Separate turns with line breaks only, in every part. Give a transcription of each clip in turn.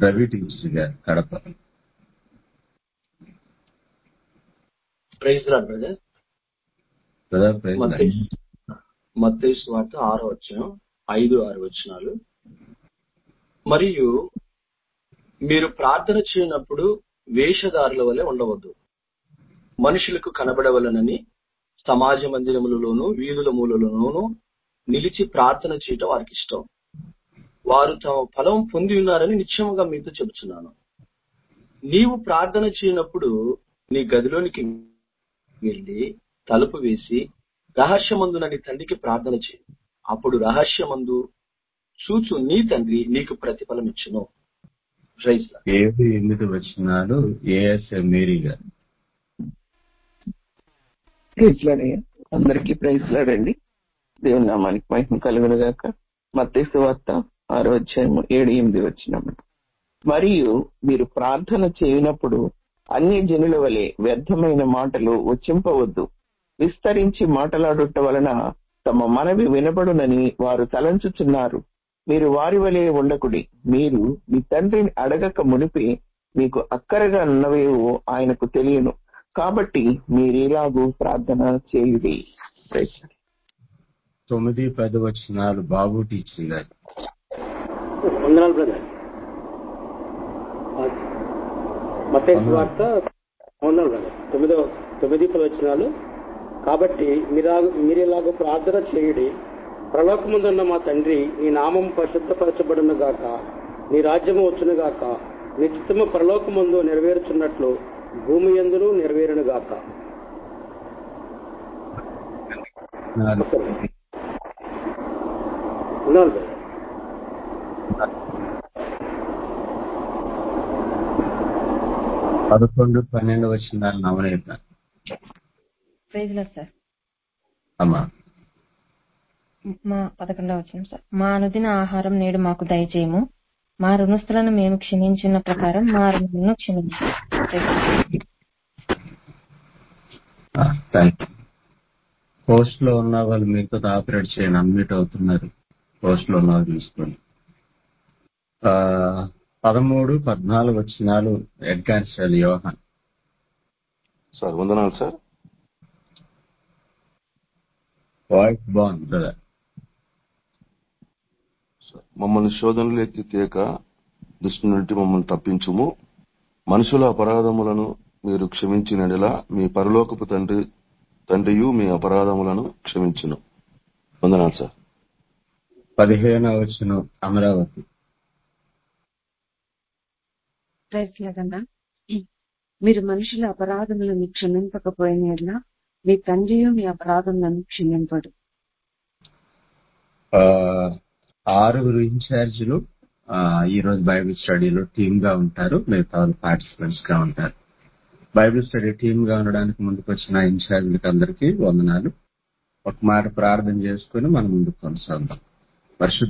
Ravi teacher గారు Kadapa
praise lord brother
brother praise lord.
Mattayi Mattayi వార్త ఆరో వచ్చిన ఐదు ఆరు వచనాలు మరియు మీరు ప్రార్థన చేయనప్పుడు వేషధారుల వలె ఉండవద్దు మనుషులకు కనబడవలనని సమాజ మందిరములలోను వీధుల మూలలోనూ నిలిచి ప్రార్థన చేయటం వారికి ఇష్టం వారు తమ ఫలం పొంది ఉన్నారని నిశ్చయముగా మీతో చెబుతున్నాను నీవు ప్రార్థన చేయనప్పుడు నీ గదిలోనికి వెళ్ళి తలుపు వేసి రహస్యమందున నీ తండ్రికి ప్రార్థన చేయి అప్పుడు రహస్యమందు చూచు నీ తండ్రి నీకు ప్రతిఫలం ఇచ్చును ప్రైజ్ లార్డ్.
ఏడు ఎనిమిది వచ్చినాలు ఏఎస్ఏ మేరీ గారు
ప్రైజ్ లాడయ్య అందరికీ ప్రైజ్ లాడండి దేవుని నామానికి మహిమ కలుగును గాక మత్తయి వార్త ఆరో అధ్యాయము ఏడు ఎనిమిది వచ్చినాము మరియు మీరు ప్రార్థన చేయనప్పుడు అన్ని జనుల వలె వ్యర్థమైన మాటలు వచ్చింపవద్దు విస్తరించి మాటలాడుట వలన తమ మనవి వినబడునని వారు తలంచుచున్నారు మీరు వారి వలె ఉండకుడి మీరు మీ తండ్రిని అడగక మునిపి మీకు అక్కరగా ఉన్నవేవో ఆయనకు తెలియను కాబట్టి మీరేలాగూ ప్రార్థన చేయుడి Praise the Lord.
తొమ్మిది పది వచ్చినాలు బాబు టీచర్ గారు
వందనాలు బ్రదర్ మత్తయి వార్త వందనాలు బ్రదర్ తొమ్మిదో తొమ్మిది పది వచ్చినాలు కాబట్టి మీరా మీరేలాగో ప్రార్థన చేయుడి ప్రలోకముందున్న మా తండ్రి నీ నామం పరిశుద్ధపరచబడును గాక నీ రాజ్యము వచ్చును గాక నీ చిత్తము పరలోకముందు నెరవేరుచున్నట్లు భూమి ఎందును నెరవేరును గాక
నాలుగు
వందనాలు బ్రదర్
పదకొండు పన్నెండు వచ్చినాలు నవనీత
ప్రైజ్ లో సార్
అమ్మా
మా పదకొండవ వచ్చిన సార్ మా అనుదిన ఆహారం నేడు మాకు దయచేయము మా రుణస్థులను మేము క్షమించిన ప్రకారం మా రుణులను క్షమించు
థ్యాంక్ యూ పోస్ట్ లో ఉన్న వాళ్ళు మీతో ఆపరేట్ చేయండి అన్మ్యూట్ అవుతున్నారు పోస్ట్ లో ఉన్న వాళ్ళు చూసుకోండి ఆ, పదమూడు పద్నాలుగు వచ్చినాలు హెడ్ కానిస్టేబుల్ యోహాన్
సార్ వందనాలు సార్
వాయిస్ బాగుంది బ్రదర్
సార్, మమ్మల్ని శోధనలోకి తేక దృష్టి నుండి మమ్మల్ని తప్పించుము మనుషుల అపరాధములను మీరు క్షమించినలా మీ పరలోకపు తండ్రి తండ్రియు మీ అపరాధములను క్షమించును వందనాలు సార్
పదిహేను వచ్చిన అమరావతి
ప్రయత్నగంగా మీరు మనుషుల అపరాధములను క్షమింపకపోయిన యెడల మీ తండ్రియు మీ అపరాధములను క్షమింపడు
ఆ, ఆరుగురు ఇన్ఛార్జీలు ఆ, ఈ రోజు బైబిల్ స్టడీలో టీమ్ గా ఉంటారు మిగతా వాళ్ళు పార్టిసిపెంట్స్ గా ఉంటారు బైబిల్ స్టడీ టీమ్ గా ఉండడానికి ముందుకు వచ్చిన ఇన్ఛార్జీలకు అందరికీ వందనాలు ఒక మాట ప్రార్థన చేసుకుని మనం ముందుకు కొనసాగుదాం పరిశుద్ధ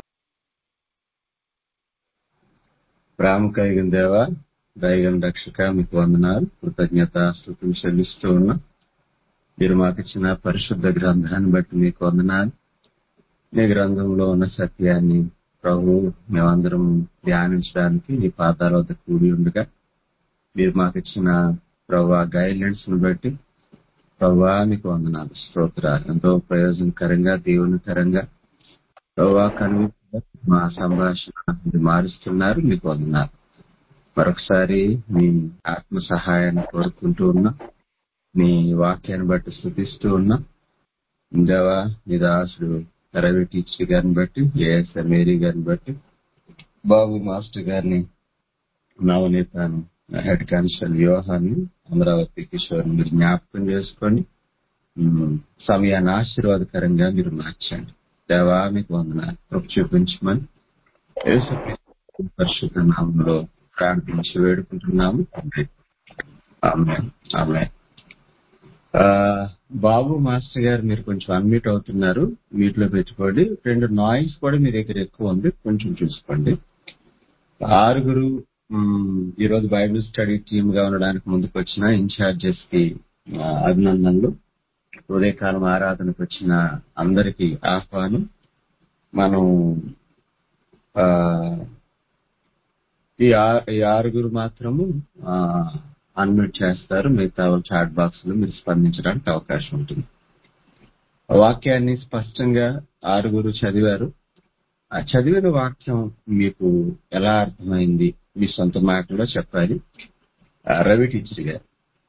ప్రేమ కలిగిన దేవ దైగం రక్షక మీకు వందనాలు కృతజ్ఞత స్థుతులు చెల్లిస్తూ ఉన్నా మీరు మాకు ఇచ్చిన పరిశుద్ధ గ్రంథాన్ని బట్టి మీకు వందనాలు నీ గ్రంథంలో ఉన్న సత్యాన్ని ప్రభు మేమందరం ధ్యానించడానికి నీ పాదాల వద్ద కూడి ఉండగా మీరు మాకు ఇచ్చిన ప్రభా గైడ్లైన్స్ ను బట్టి ప్రభా మీకు వందనాలు స్తోత్రాలు ఎంతో ప్రయోజనకరంగా దేవునికరంగా ప్రభా కనువిప్పుగా మా సంభాషణ మీరు మారుస్తున్నారు మీకు వందనాలు మరొకసారి మీ ఆత్మ సహాయాన్ని కోరుకుంటూ ఉన్నా మీ వాక్యాన్ని బట్టి స్థుతిస్తూ ఉన్నా దేవా మీ దాసుడు రవి టీచర్ గారిని బట్టి ఏఎస్ మేరీ గారిని బట్టి బాబు మాస్టర్ గారిని నవనీతాను హెడ్ కానిస్టేబుల్ వ్యూహాన్ని అమరావతి కిషోర్ మీరు జ్ఞాపకం చేసుకొని ఉమ్, సమయాన్ని ఆశీర్వాదకరంగా మీరు మార్చండి దేవా మీకు వందనాలు కృప చూపించమని యేసుక్రీస్తు పరిశుద్ధ నామంలో ప్రార్థించి వేడుకుంటున్నాము తండ్రి. ఆమేన్. ఆమేన్. ఆ, బాబు మాస్టర్ గారు మీరు కొంచెం అన్మ్యూట్ అవుతున్నారు వీటిలో పెట్టుకోండి రెండు నాయిస్ కూడా మీ దగ్గర ఎక్కువ ఉంది కొంచెం చూసుకోండి ఆరుగురు మ్, ఈ రోజు బైబిల్ స్టడీ టీమ్ గా ఉండడానికి ముందుకు వచ్చిన ఇన్ఛార్జెస్ కి ఆ, అభినందనలు ఉదయకాలం ఆరాధనకు వచ్చిన అందరికీ ఆహ్వానం మనం ఆ, ఈ ఆ- ఈ ఆరుగురు మాత్రము అన్మ్యూట్ చేస్తారు మిగతా వాళ్ళు చాట్ బాక్స్ లో మీరు స్పందించడానికి అవకాశం ఉంటుంది వాక్యాన్ని స్పష్టంగా ఆరుగురు చదివారు ఆ చదివిన వాక్యం మీకు ఎలా అర్థమైంది మీ సొంత మాటలో చెప్పాలి ఆ, రవి టీచర్ గారు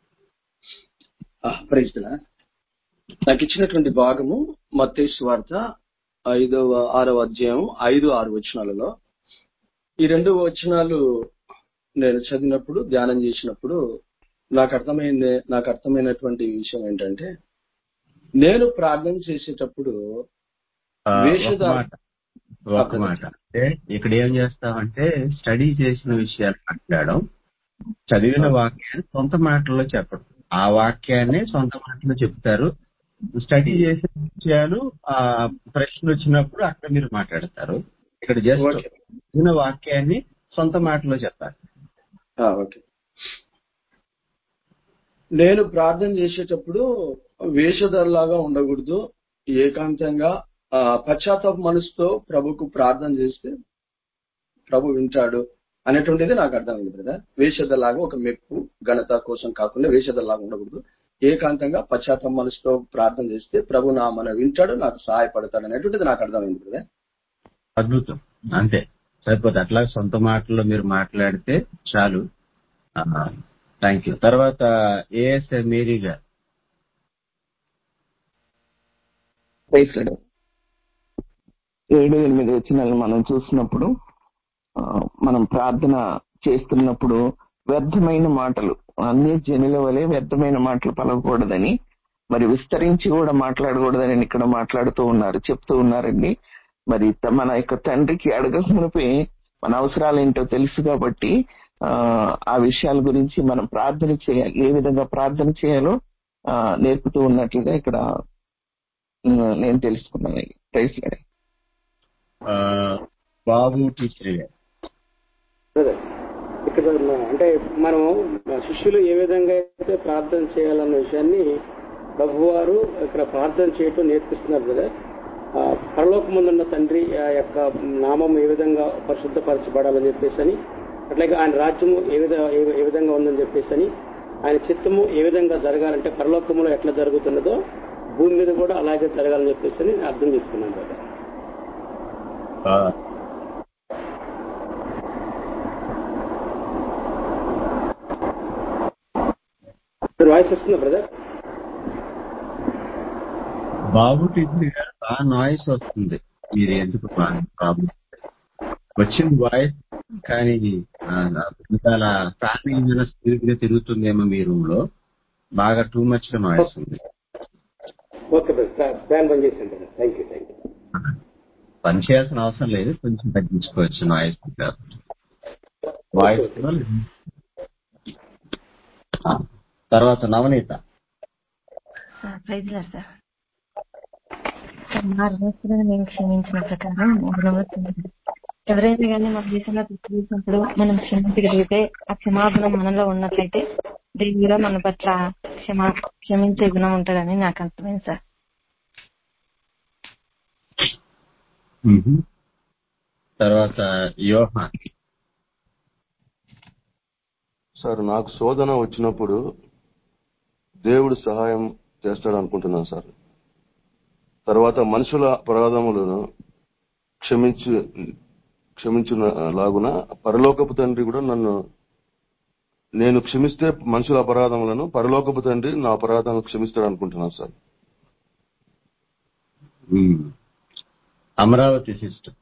ప్రైజ్లా నాకు ఇచ్చినటువంటి భాగము మత్తేసు వార్త ఐదవ ఆరవ అధ్యాయం ఐదు ఆరు వచనాలలో ఈ రెండు వచనాలు నేను చదివినప్పుడు ధ్యానం చేసినప్పుడు నాకు అర్థమైంది నాకు అర్థమైనటువంటి విషయం ఏంటంటే నేను ప్రార్థన చేసేటప్పుడు
ఆ, ఒక
వేషధార
మాట ఒక మాట అంటే ఇక్కడ ఏం చేస్తామంటే స్టడీ చేసిన విషయాలు మాట్లాడడం చదివిన వాక్యాన్ని సొంత మాటల్లో చెప్పడం ఆ వాక్యాన్ని సొంత మాటల్లో చెప్తారు స్టడీ చేసిన విషయాలు ఆ ప్రశ్న వచ్చినప్పుడు అక్కడ మీరు మాట్లాడతారు ఇక్కడ జస్ట్
ఓకే
చదివిన వాక్యాన్ని సొంత మాటలో చెప్పాలి
ఆ, ఓకే నేను ప్రార్థన చేసేటప్పుడు వేషధరలాగా ఉండకూడదు ఏకాంతంగా ఆ, పశ్చాత్తాప మనసుతో ప్రభుకు ప్రార్థన చేస్తే ప్రభు వింటాడు అనేటువంటిది నాకు అర్థమైంది బ్రదర్ వేషధలాగా ఒక మెప్పు ఘనత కోసం కాకుండా వేషధలాగా ఉండకూడదు ఏకాంతంగా పశ్చాత్తాప మనసుతో ప్రార్థన చేస్తే ప్రభు నా మన వింటాడు నాకు సహాయపడతాడు అనేటువంటిది నాకు అర్థమైంది బ్రదర్
అద్భుతం అంతే సరిపోతే అట్లా సొంత మాటల్లో మీరు మాట్లాడితే చాలు థ్యాంక్ యూ తర్వాత ఏఎస్ఐ మేరీ గారు
ప్రైజ్ లార్డ్. ఏడు ఎనిమిది వచ్చినాలను మనం చూసినప్పుడు ఆ, మనం ప్రార్థన చేస్తున్నప్పుడు వ్యర్థమైన మాటలు అన్ని జనుల వలె వ్యర్థమైన మాటలు పలకూడదని మరి విస్తరించి కూడా మాట్లాడకూడదని ఇక్కడ మాట్లాడుతూ ఉన్నారు చెప్తూ ఉన్నారండి మరి త- మన యొక్క తండ్రికి అడగక మునిపే మన అవసరాలు ఏంటో తెలుసు కాబట్టి ఆ ఆ విషయాల గురించి మనం ప్రార్థన చేయాలి ఏ విధంగా ప్రార్థన చేయాలో ఆ, నేర్పుతూ ఉన్నట్లుగా ఇక్కడ ఉమ్, నేను తెలుసుకున్నాను ప్రైజ్ లార్డ్.
ఆ, బాబు టీచర్ గారు
బ్రదర్ ఇక్కడ ఉన్న- అంటే మనం శిష్యులు ఏ విధంగా అయితే ప్రార్థన చేయాలన్న విషయాన్ని ప్రభువారు ఇక్కడ ప్రార్థన చేయటం నేర్పిస్తున్నారు బ్రదర్ ఆ, పరలోకమందున్న తండ్రి ఆ యొక్క నామం ఏ విధంగా పరిశుద్ధపరచబడాలని చెప్పేసి అని అట్లాగే ఆయన రాజ్యము ఏ విధ ఏ- ఏ విధంగా ఉందని చెప్పేసి అని ఆయన చిత్తము ఏ విధంగా జరగాలంటే పరలోకములో ఎట్లా జరుగుతున్నదో భూమి మీద కూడా అలాగే జరగాలని చెప్పేసి అని నేను అర్థం చేసుకున్నాను బ్రదర్
ఆ,
మీరు వాయిస్ వస్తుందా బ్రదర్
బాబు టీచర్ గారు ఆ నాయిస్ వస్తుంది మీరు ఎందుకు ప్రాబ్లం వచ్చింది వాయిస్ కానీ ఆ, వెనకాల ఫ్యాన్ ఏమైనా స్పీడ్ గా తిరుగుతుందేమో మీ రూమ్ లో బాగా టూ మచ్ గా నాయిస్ ఉంది
ఓకే బ్రదర్ ప్లాన్ బంద్ చేసాను brother thank you thank you
పని చేయాల్సిన అవసరం లేదు కొంచెం తగ్గించుకోవచ్చు నాయిస్ వాయిస్ లో ఆ, తర్వాత Navaneetha
sir praise lord sir sir, మా రుణస్తులను మేము క్షమించిన ప్రకారం మా రుణస్తులను ఎవరైనా కానీ మన దేశంలో తప్పు చేసినప్పుడు మనం క్షమించగలిగితే ఆ క్షమాగుణం మనలో ఉన్నట్లయితే దేవుడు మన పట్ల క్షమా క్షమించే గుణం ఉంటుందని నాకు అర్థమైంది సార్
మ్మ్. తర్వాత యోహాన్
సార్ నాకు శోధన వచ్చినప్పుడు దేవుడు సహాయం చేస్తాడు అనుకుంటున్నాను సార్ తర్వాత మనుషుల అపరాధములను క్షమించు క్షమించిన లాగున పరలోకపు తండ్రి కూడా నన్ను నేను క్షమిస్తే మనుషుల అపరాధములను పరలోకపు తండ్రి నా అపరాధాలను క్షమిస్తాడు అనుకుంటున్నాను సార్
మ్మ్. Amaravati sister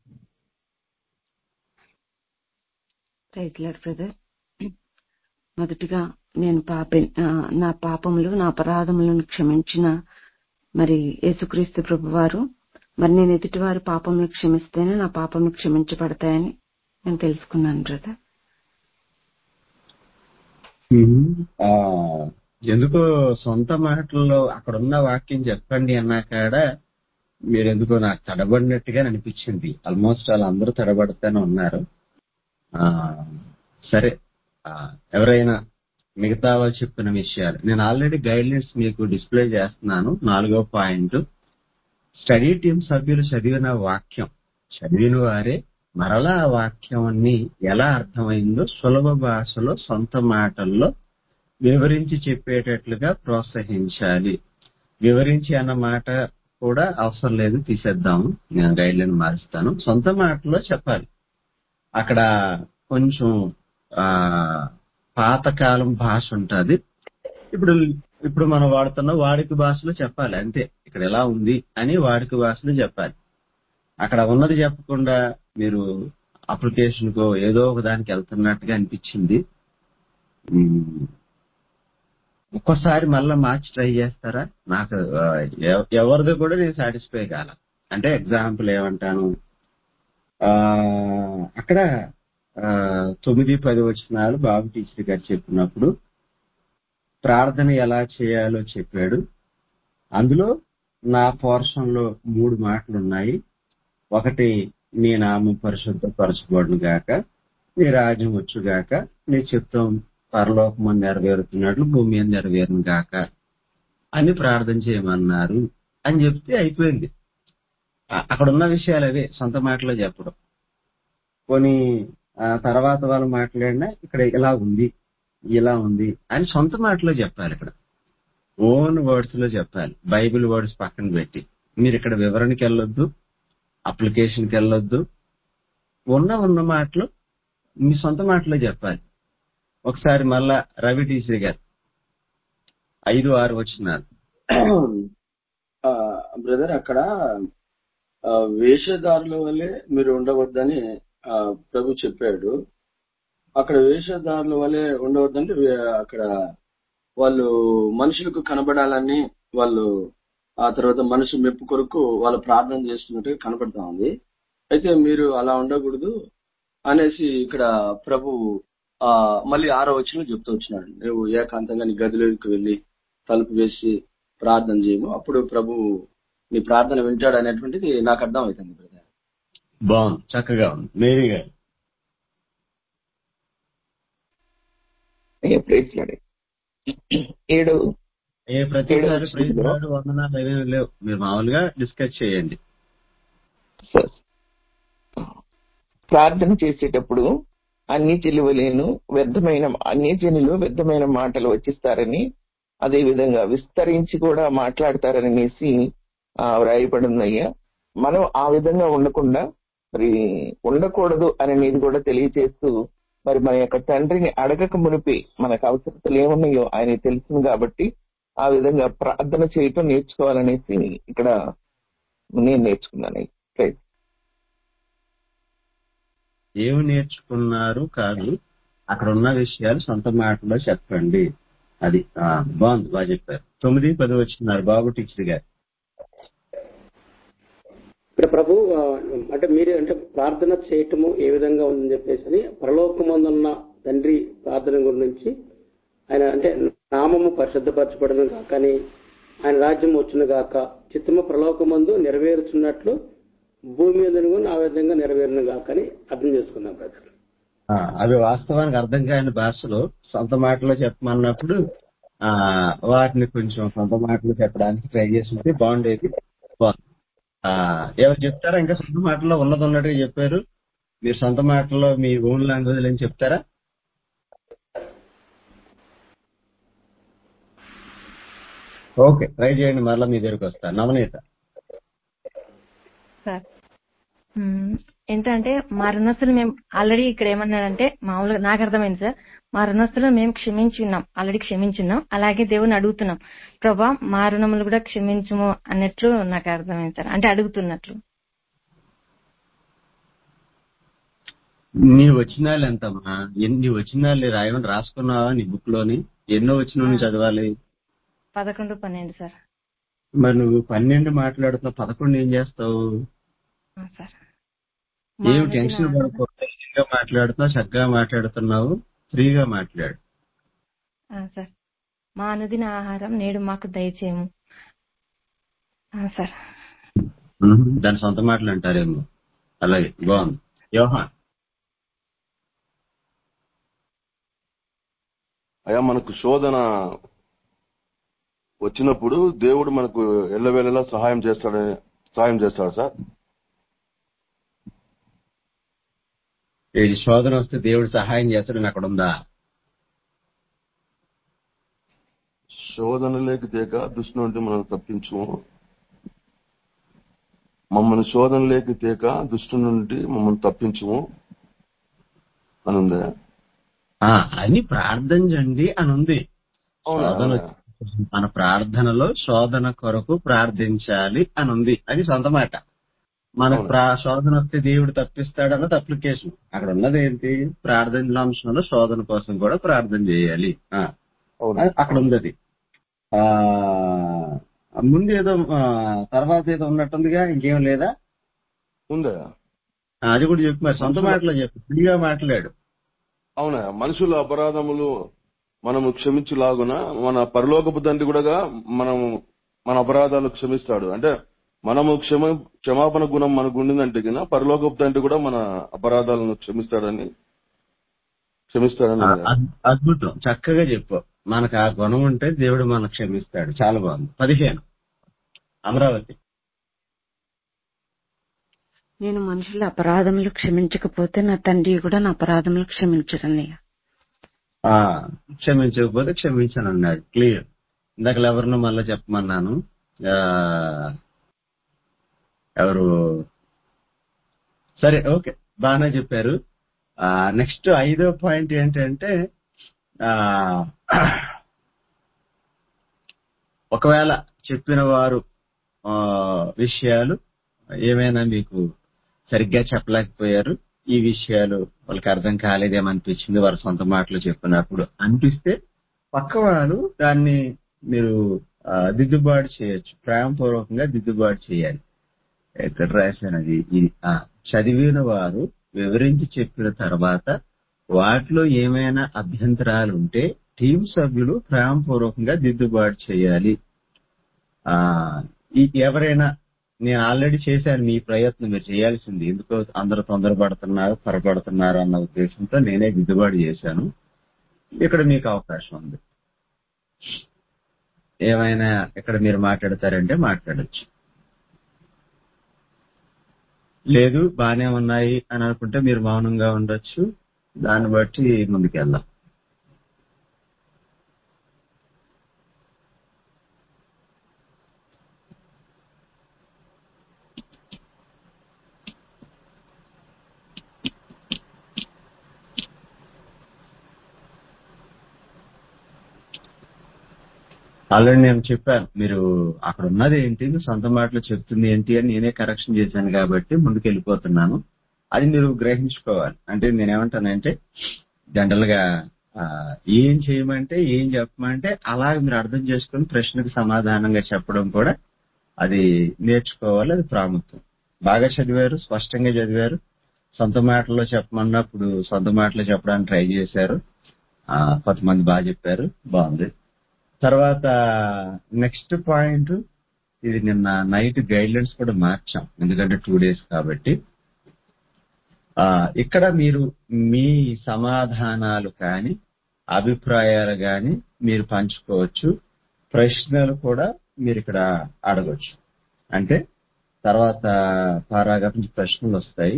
right lord brother మొదటిగా నేను పాప ఆ, నా పాపములు నా అపరాధములను క్షమించిన మరి యేసుక్రీస్తు ప్రభువారు మరి నేను ఎదుటివారి పాపములు క్షమిస్తేనే నా పాపములు క్షమించబడతాయని నేను తెలుసుకున్నాను బ్రదర్
ఆ, ఎందుకో సొంత మాటల్లో అక్కడ ఉన్న వాక్యం చెప్పండి అన్నాకాడ మీరు ఎందుకో నాకు తడబడినట్టుగా అనిపించింది ఆల్మోస్ట్ వాళ్ళందరూ తడబడతానే ఉన్నారు ఆ సరే ఆ, ఎవరైనా మిగతా వాళ్ళు చెప్పిన విషయాలు నేను ఆల్రెడీ గైడ్లైన్స్ మీకు డిస్ప్లే చేస్తున్నాను నాలుగో పాయింట్ స్టడీ టీం సభ్యులు చదివిన వాక్యం చదివిన వారే మరలా ఆ వాక్యాన్ని ఎలా అర్థమైందో సులభ భాషలో సొంత మాటల్లో వివరించి చెప్పేటట్లుగా ప్రోత్సహించాలి వివరించి అన్న మాట కూడా అవసరం లేదు తీసేద్దాము నేను గైడ్ లైన్ మారుస్తాను సొంత మాటలో చెప్పాలి అక్కడ కొంచెం ఆ పాతకాలం భాష ఉంటది ఇప్పుడు ఇప్పుడు మనం వాడుతున్న వాడుక భాషలో చెప్పాలి అంతే ఇక్కడ ఎలా ఉంది అని వాడుక భాషలో చెప్పాలి అక్కడ ఉన్నది చెప్పకుండా మీరు అప్లికేషన్ కో ఏదో ఒక దానికి వెళ్తున్నట్టుగా అనిపించింది ఉమ్, ఒక్కోసారి మళ్ళీ మార్చి ట్రై చేస్తారా నాకు ఆ, ఎవ- ఎవరిది కూడా నేను సాటిస్ఫై కాల అంటే ఎగ్జాంపుల్ ఏమంటాను ఆ అక్కడ ఆ, తొమ్మిది పది వచ్చినాలు బాబు టీచర్ గారు చెప్పినప్పుడు ప్రార్థన ఎలా చేయాలో చెప్పాడు అందులో నా పోర్షన్ లో మూడు మాటలు ఉన్నాయి ఒకటి నీ నామం పరిశుద్ధపరచబడును గాక నీ రాజ్యం వచ్చు గాక నీ చిత్తం పరలోకము నెరవేరుతున్నట్లు భూమి మీద నెరవేరును గాక అని ప్రార్థన చేయమన్నారు అని చెప్తే అయిపోయింది అ- అక్కడ ఉన్న విషయాలు అవే సొంత మాటలో చెప్పడం కొన్ని ఆ తర్వాత వాళ్ళు మాట్లాడినా ఇక్కడ ఇలా ఉంది ఇలా ఉంది అని సొంత మాటలో చెప్పాలి ఇక్కడ ఓన్ వర్డ్స్ లో చెప్పాలి బైబిల్ వర్డ్స్ పక్కన పెట్టి మీరు ఇక్కడ వివరణకి వెళ్ళొద్దు అప్లికేషన్కి వెళ్ళొద్దు ఉన్న ఉన్న మాటలు మీ సొంత మాటలో చెప్పాలి ఒకసారి మళ్ళా రవి టీసీ గారు ఐదు ఆరు వచ్చినారు
బ్రదర్ అక్కడ ఆ, వేషధారుల వల్లే మీరు ఉండవద్దని ఆ, ప్రభు చెప్పాడు అక్కడ వేషధారుల వల్లే ఉండవద్దంటే వే- అక్కడ వాళ్ళు మనుషులకు కనబడాలని వాళ్ళు ఆ తర్వాత మనిషి మెప్పు కొరకు వాళ్ళు ప్రార్థన చేస్తున్నట్టుగా కనబడతా ఉంది అయితే మీరు అలా ఉండకూడదు అనేసి ఇక్కడ ప్రభు ఆ మళ్ళీ ఆరో వచ్చిన చెప్తూ వచ్చినాడు నువ్వు ఏకాంతంగా నీ గదిలోకి వెళ్ళి తలుపు వేసి ప్రార్థన చేయము అప్పుడు ప్రభు నీ ప్రార్థన వింటాడు అనేటువంటిది నాకు అర్థం అవుతుంది బ్రదర్
బాగుంది చక్కగా ఉంది మేరీ గారు
ఏ ప్రేస్లాడే ఏడు
ఏ ప్రతిసారి
ఏడు
ప్రైజ్
వచ్చింది
లార్డ్ వందనాలు ఏమేమి లేవు మీరు మామూలుగా డిస్కస్ చేయండి
సార్ ప్రార్థన చేసేటప్పుడు అన్ని చెలువలేను వ్యర్థమైన అన్ని జనులు వ్యర్థమైన మాటలు వచ్చిస్తారని అదే విధంగా విస్తరించి కూడా మాట్లాడతారనేసి ఆ, వ్రాయబడి ఉన్నాయ్యా మనం ఆ విధంగా ఉండకుండా మరి ఉండకూడదు అనేది కూడా తెలియజేస్తూ మరి మన యొక్క తండ్రిని అడగక మునిపి మనకు అవసరతలు ఏమున్నాయో ఆయన తెలుసును కాబట్టి ఆ విధంగా ప్రార్థన చేయటం నేర్చుకోవాలనేసి ఇక్కడ నేను నేర్చుకున్నాను ప్రైజ్
ఏమి నేర్చుకున్నారు కాదు అక్కడ ఉన్న విషయాలు సొంత మాటలో చెప్పండి అది ఆ, బాగుంది బాగా చెప్పారు తొమ్మిది పది వచ్చినారు బాబు టీచర్ గారు
ఇక్కడ ప్రభు ఆ, అంటే మీరు అంటే ప్రార్థన చేయటము ఏ విధంగా ఉందని చెప్పేసి పరలోకమందున్న తండ్రి ప్రార్థన గురించి ఆయన అంటే నామము పరిశుద్ధపరచబడను కాకని ఆయన రాజ్యం వచ్చును గాక చిత్తము ప్రలోకమందు నెరవేరుచున్నట్లు భూమి మీద కూడా ఆ విధంగా నెరవేరును గాక అని అర్థం చేసుకున్నాం బ్రదర్
ఆ, అవి వాస్తవానికి అర్థం కాని భాషలో సొంత మాటలో చెప్పమన్నప్పుడు ఆ వాటిని కొంచెం సొంత మాటలో చెప్పడానికి ట్రై చేస్తుంటే బాగుండేది బాగుంది ఆ, ఎవరు చెప్తారా ఇంకా సొంత మాటలో ఉన్నది ఉన్నట్టుగా చెప్పారు మీరు సొంత మాటలో మీ ఓన్ లాంగ్వేజ్ అని చెప్తారా ఓకే ట్రై చేయండి మరలా మీ దగ్గరికి వస్తా నవనీత
సార్ మ్మ్. ఏంటంటే మా రుణస్తులు మేము ఆల్రెడీ ఇక్కడ ఏమన్నాడంటే మామూలుగా నాకు అర్థమైంది సార్ మా రుణస్తులు మేము క్షమించి ఉన్నాం ఆల్రెడీ క్షమించున్నాం అలాగే దేవుని అడుగుతున్నాం ప్రభా మా రుణములు కూడా క్షమించుము అన్నట్లు నాకు అర్థమైంది సార్ అంటే అడుగుతున్నట్లు
నీ వచ్చినాలు ఎంతమ్మా ఎన్ని వచ్చినాలు రాయమని రాసుకున్నావా నీ బుక్ లోని ఎన్నో వచ్చిన నువ్వు చదవాలి
పదకొండు పన్నెండు సార్
మరి నువ్వు పన్నెండు మాట్లాడుతున్నావు పదకొండు ఏం చేస్తావు
ఆ, సార్
ఏం
మానదిన
టెన్షన్ పడుకో ధైర్యంగా మాట్లాడుతున్నావు చక్కగా మాట్లాడుతున్నావు ఫ్రీగా మాట్లాడు
ఆ, సార్ మా అనుదిన ఆహారం నేడు మాకు దయచేయము ఆ, సార్
ఉహు, దాని సొంత మాటలు అంటారేమో అలాగే బాగుంది యోహాన్
అయ్యా మనకు శోధన వచ్చినప్పుడు దేవుడు మనకు ఎల్లవేళలా సహాయం చేస్తాడని సహాయం చేస్తాడు సార్
ఈ శోధన వస్తే దేవుడు సహాయం చేస్తాడని అక్కడ ఉందా
శోధనలోకి తేక దుష్టు నుండి మనం తప్పించుము మమ్మల్ని శోధనలోకి తేక దుష్టు నుండి మమ్మల్ని తప్పించుము అని ఉందా
ఆ, అని ప్రార్థించండి అని ఉంది
అవునా
శోధన మన ప్రార్థనలో శోధన కొరకు ప్రార్థించాలి అని ఉంది అది సొంత మాట మనకు
అవును.
ప్రా- శోధన వస్తే దేవుడు తప్పిస్తాడన్నది అప్లికేషన్ అక్కడ ఉన్నది ఏంటి ప్రార్థనల అంశంలో శోధన కోసం కూడా ప్రార్థన చేయాలి ఆ,
అవును
అది అక్కడ ఉంది అది ఆ, ముందు ఏదో ఆ, తర్వాత ఏదో ఉన్నట్టుందిగా ఇంకేం లేదా
ఉందా
ఆ, అది కూడా చెప్పు మరి సొంత మాటలో చెప్పు ఫ్రీగా మాట్లాడు
అవునా మనుషుల అపరాధములు మనము క్షమించులాగున మన పరలోకపు తండ్రి కూడా మనం మన అపరాధాలు క్షమిస్తాడు అంటే మనము క్షమ క్షమాపణ గుణం మనకు ఉండిందంటే కింద పరలోకపు తండ్రి కూడా మన అపరాధాలను క్షమిస్తాడని క్షమిస్తాడని
ఆ,
ఉందా?
అద్- అద్భుతం చక్కగా చెప్పు మనకు ఆ గుణం ఉంటే దేవుడు మనకు క్షమిస్తాడు చాలా బాగుంది పదిహేను అమరావతి
నేను మనుషుల అపరాధములు క్షమించకపోతే నా తండ్రి కూడా నా అపరాధములు క్షమించరన్నయ్య
ఆ క్షమించకపోతే క్షమించను అన్నాడు క్లియర్ ఇందాక ఎవరినో మళ్ళీ చెప్పమన్నాను ఆ, ఎవరు సరే ఓకే బాగానే చెప్పారు నెక్స్ట్ ఐదో పాయింట్ ఏంటంటే ఆ, ఒకవేళ చెప్పిన వారు ఆ, విషయాలు ఏమైనా మీకు సరిగ్గా చెప్పలేకపోయారు ఈ విషయాలు వాళ్ళకి అర్థం కాలేదేమనిపించింది వారి సొంత మాటలు చెప్పినప్పుడు అనిపిస్తే పక్కవారు దాన్ని మీరు ఆ, దిద్దుబాటు చేయొచ్చు ప్రేమపూర్వకంగా దిద్దుబాటు చేయాలి ఎక్కడ రాశానది ఇది ఆ, చదివిన వారు వివరించి చెప్పిన తర్వాత వాటిలో ఏమైనా అభ్యంతరాలు ఉంటే టీం సభ్యులు ప్రేమపూర్వకంగా దిద్దుబాటు చేయాలి ఆ ఈ ఎవరైనా నేను ఆల్రెడీ చేశాను మీ ప్రయత్నం మీరు చేయాల్సింది ఎందుకో అందరూ తొందరపడుతున్నారు త్వరపడుతున్నారు అన్న ఉద్దేశంతో నేనే దిద్దుబాటు చేశాను ఇక్కడ మీకు అవకాశం ఉంది ఏమైనా ఇక్కడ మీరు మాట్లాడతారంటే మాట్లాడొచ్చు లేదు బానే ఉన్నాయి అని అనుకుంటే మీరు మౌనంగా ఉండొచ్చు దాన్ని బట్టి ముందుకెళ్దాం ఆల్రెడీ నేను చెప్పాను మీరు అక్కడ ఉన్నది ఏంటి మీ సొంత మాటలు చెప్తుంది ఏంటి అని నేనే కరెక్షన్ చేశాను కాబట్టి ముందుకు వెళ్ళిపోతున్నాను అది మీరు గ్రహించుకోవాలి అంటే నేనేమంటానంటే జనరల్ గా ఆ, ఏం చేయమంటే ఏం చెప్పమంటే అలాగ మీరు అర్థం చేసుకుని ప్రశ్నకు సమాధానంగా చెప్పడం కూడా అది నేర్చుకోవాలి అది ప్రాముఖ్యం బాగా చదివారు స్పష్టంగా చదివారు సొంత మాటల్లో చెప్పమన్నప్పుడు సొంత మాటలో చెప్పడానికి ట్రై చేశారు ఆ, కొంతమంది బాగా చెప్పారు బాగుంది తర్వాత నెక్స్ట్ పాయింట్ ఇది నిన్న నైట్ గైడ్లైన్స్ కూడా మార్చాం ఎందుకంటే టూ డేస్ కాబట్టి ఆ ఇక్కడ మీరు మీ సమాధానాలు కానీ అభిప్రాయాలు కానీ మీరు పంచుకోవచ్చు ప్రశ్నలు కూడా మీరు ఇక్కడ అడగొచ్చు అంటే తర్వాత పారాగ్రాఫ్ నుంచి ప్రశ్నలు వస్తాయి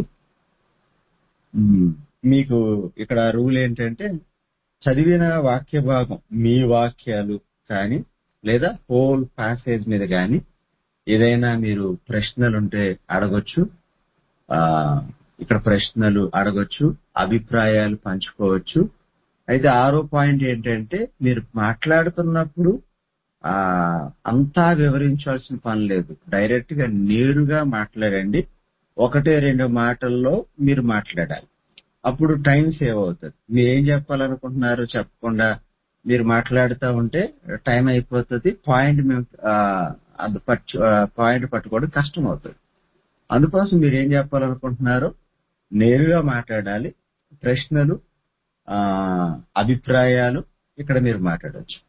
మ్మ్. మీకు ఇక్కడ రూల్ ఏంటంటే చదివిన వాక్య భాగం మీ వాక్యాలు కానీ లేదా హోల్ ప్యాసేజ్ మీద కానీ ఏదైనా మీరు ప్రశ్నలుంటే అడగొచ్చు ఆ ఇక్కడ ప్రశ్నలు అడగొచ్చు అభిప్రాయాలు పంచుకోవచ్చు అయితే ఆరో పాయింట్ ఏంటంటే మీరు మాట్లాడుతున్నప్పుడు ఆ అంతా వివరించాల్సిన పని లేదు డైరెక్ట్ గా నేరుగా మాట్లాడండి ఒకటే రెండు మాటల్లో మీరు మాట్లాడాలి అప్పుడు టైం సేవ్ అవుతుంది మీరు ఏం చెప్పాలనుకుంటున్నారు చెప్పకుండా మీరు మాట్లాడుతూ ఉంటే టైం అయిపోతుంది పాయింట్ మేము ఆ, అది పట్టు పాయింట్ పట్టుకోవడం కష్టం అవుతుంది అందుకోసం మీరు ఏం చెప్పాలనుకుంటున్నారో నేరుగా మాట్లాడాలి ప్రశ్నలు ఆ అభిప్రాయాలు ఇక్కడ మీరు మాట్లాడవచ్చు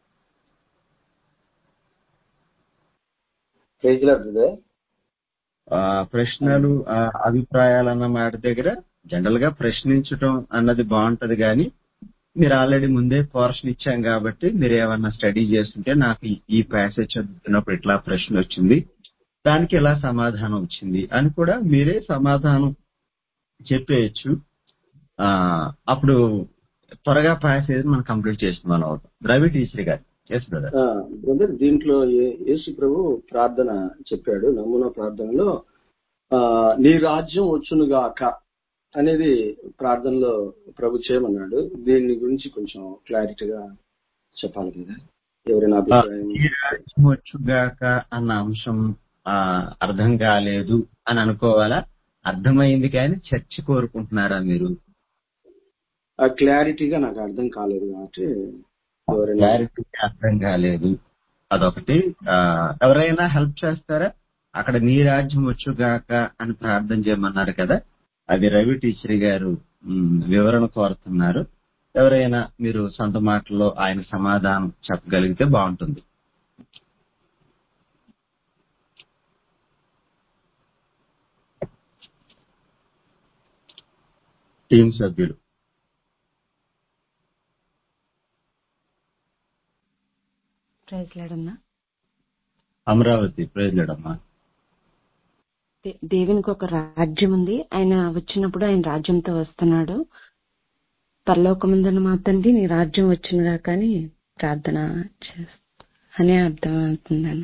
ప్రైజ్ లార్డ్ బ్రదర్
ఆ ప్రశ్నలు ఆ అభిప్రాయాలు అన్న మాట దగ్గర జనరల్ గా ప్రశ్నించడం అన్నది బాగుంటది కానీ మీరు ఆల్రెడీ ముందే పోర్షన్ ఇచ్చాం కాబట్టి మీరు ఏమన్నా స్టడీ చేస్తుంటే నాకు ఈ- ఈ ప్యాసేజ్ చదువుతున్నప్పుడు ఇట్లా ప్రశ్న వచ్చింది దానికి ఎలా సమాధానం వచ్చింది అని కూడా మీరే సమాధానం చెప్పేయచ్చు ఆ, అప్పుడు త్వరగా ప్యాసేజ్ మనం కంప్లీట్ చేసిన మనం అవుతాం రవి టీచర్ గారు ఎస్ బ్రదర్
ఆ, బ్రదర్ దీంట్లో ఏ- యేసు ప్రభు ప్రార్థన చెప్పాడు నమూనా ప్రార్థనలో ఆ, నీ రాజ్యం వచ్చునుగాక అనేది ప్రార్థనలో ప్రభు చేయమన్నాడు దీని గురించి కొంచెం క్లారిటీగా చెప్పాలి కదా ఎవరైనా అభిప్రాయం
ఈ రాజ్యం వచ్చుగాక అన్న అంశం ఆ, అర్థం కాలేదు అని అనుకోవాలా అర్థమైంది కానీ చర్చ కోరుకుంటున్నారా మీరు
ఆ క్లారిటీగా నాకు అర్థం కాలేదు కాబట్టి ఎవరైనా
క్లారిటీ అర్థం కాలేదు అదొకటి ఆ, ఎవరైనా హెల్ప్ చేస్తారా అక్కడ నీ రాజ్యం వచ్చుగాక అని ప్రార్థన చేయమన్నారు కదా అది రవి టీచర్ గారు మ్, వివరణ కోరుతున్నారు ఎవరైనా మీరు సొంత మాటల్లో ఆయన సమాధానం చెప్పగలిగితే బాగుంటుంది టీం సభ్యులు
ప్రైజ్ లాడన్నా
అమరావతి ప్రజలడమ్మా
దే- దేవునికి ఒక రాజ్యం ఉంది ఆయన వచ్చినప్పుడు ఆయన రాజ్యంతో వస్తున్నాడు పరలోకముందున మా తండ్రి నీ రాజ్యం వచ్చినగా కానీ ప్రార్థన చేస్- అనే అర్థం అవుతుందన్న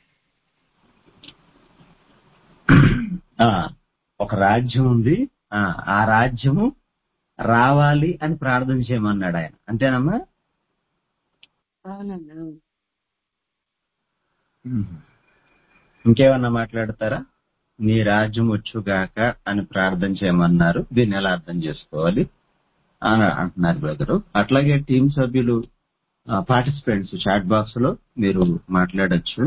ఆ, ఒక రాజ్యం ఉంది ఆ, ఆ రాజ్యము రావాలి అని ప్రార్థన చేయమన్నాడు ఆయన అంతేనమ్మా
అవునన్నా
ఇంకేమన్నా మాట్లాడతారా నీ రాజ్యం వచ్చుగాక అని ప్రార్థన చేయమన్నారు దీన్ని ఎలా అర్థం చేసుకోవాలి అని అంటున్నారు బ్రదరు అట్లాగే టీం సభ్యులు పార్టిసిపెంట్స్ చాట్ బాక్స్ లో మీరు మాట్లాడొచ్చు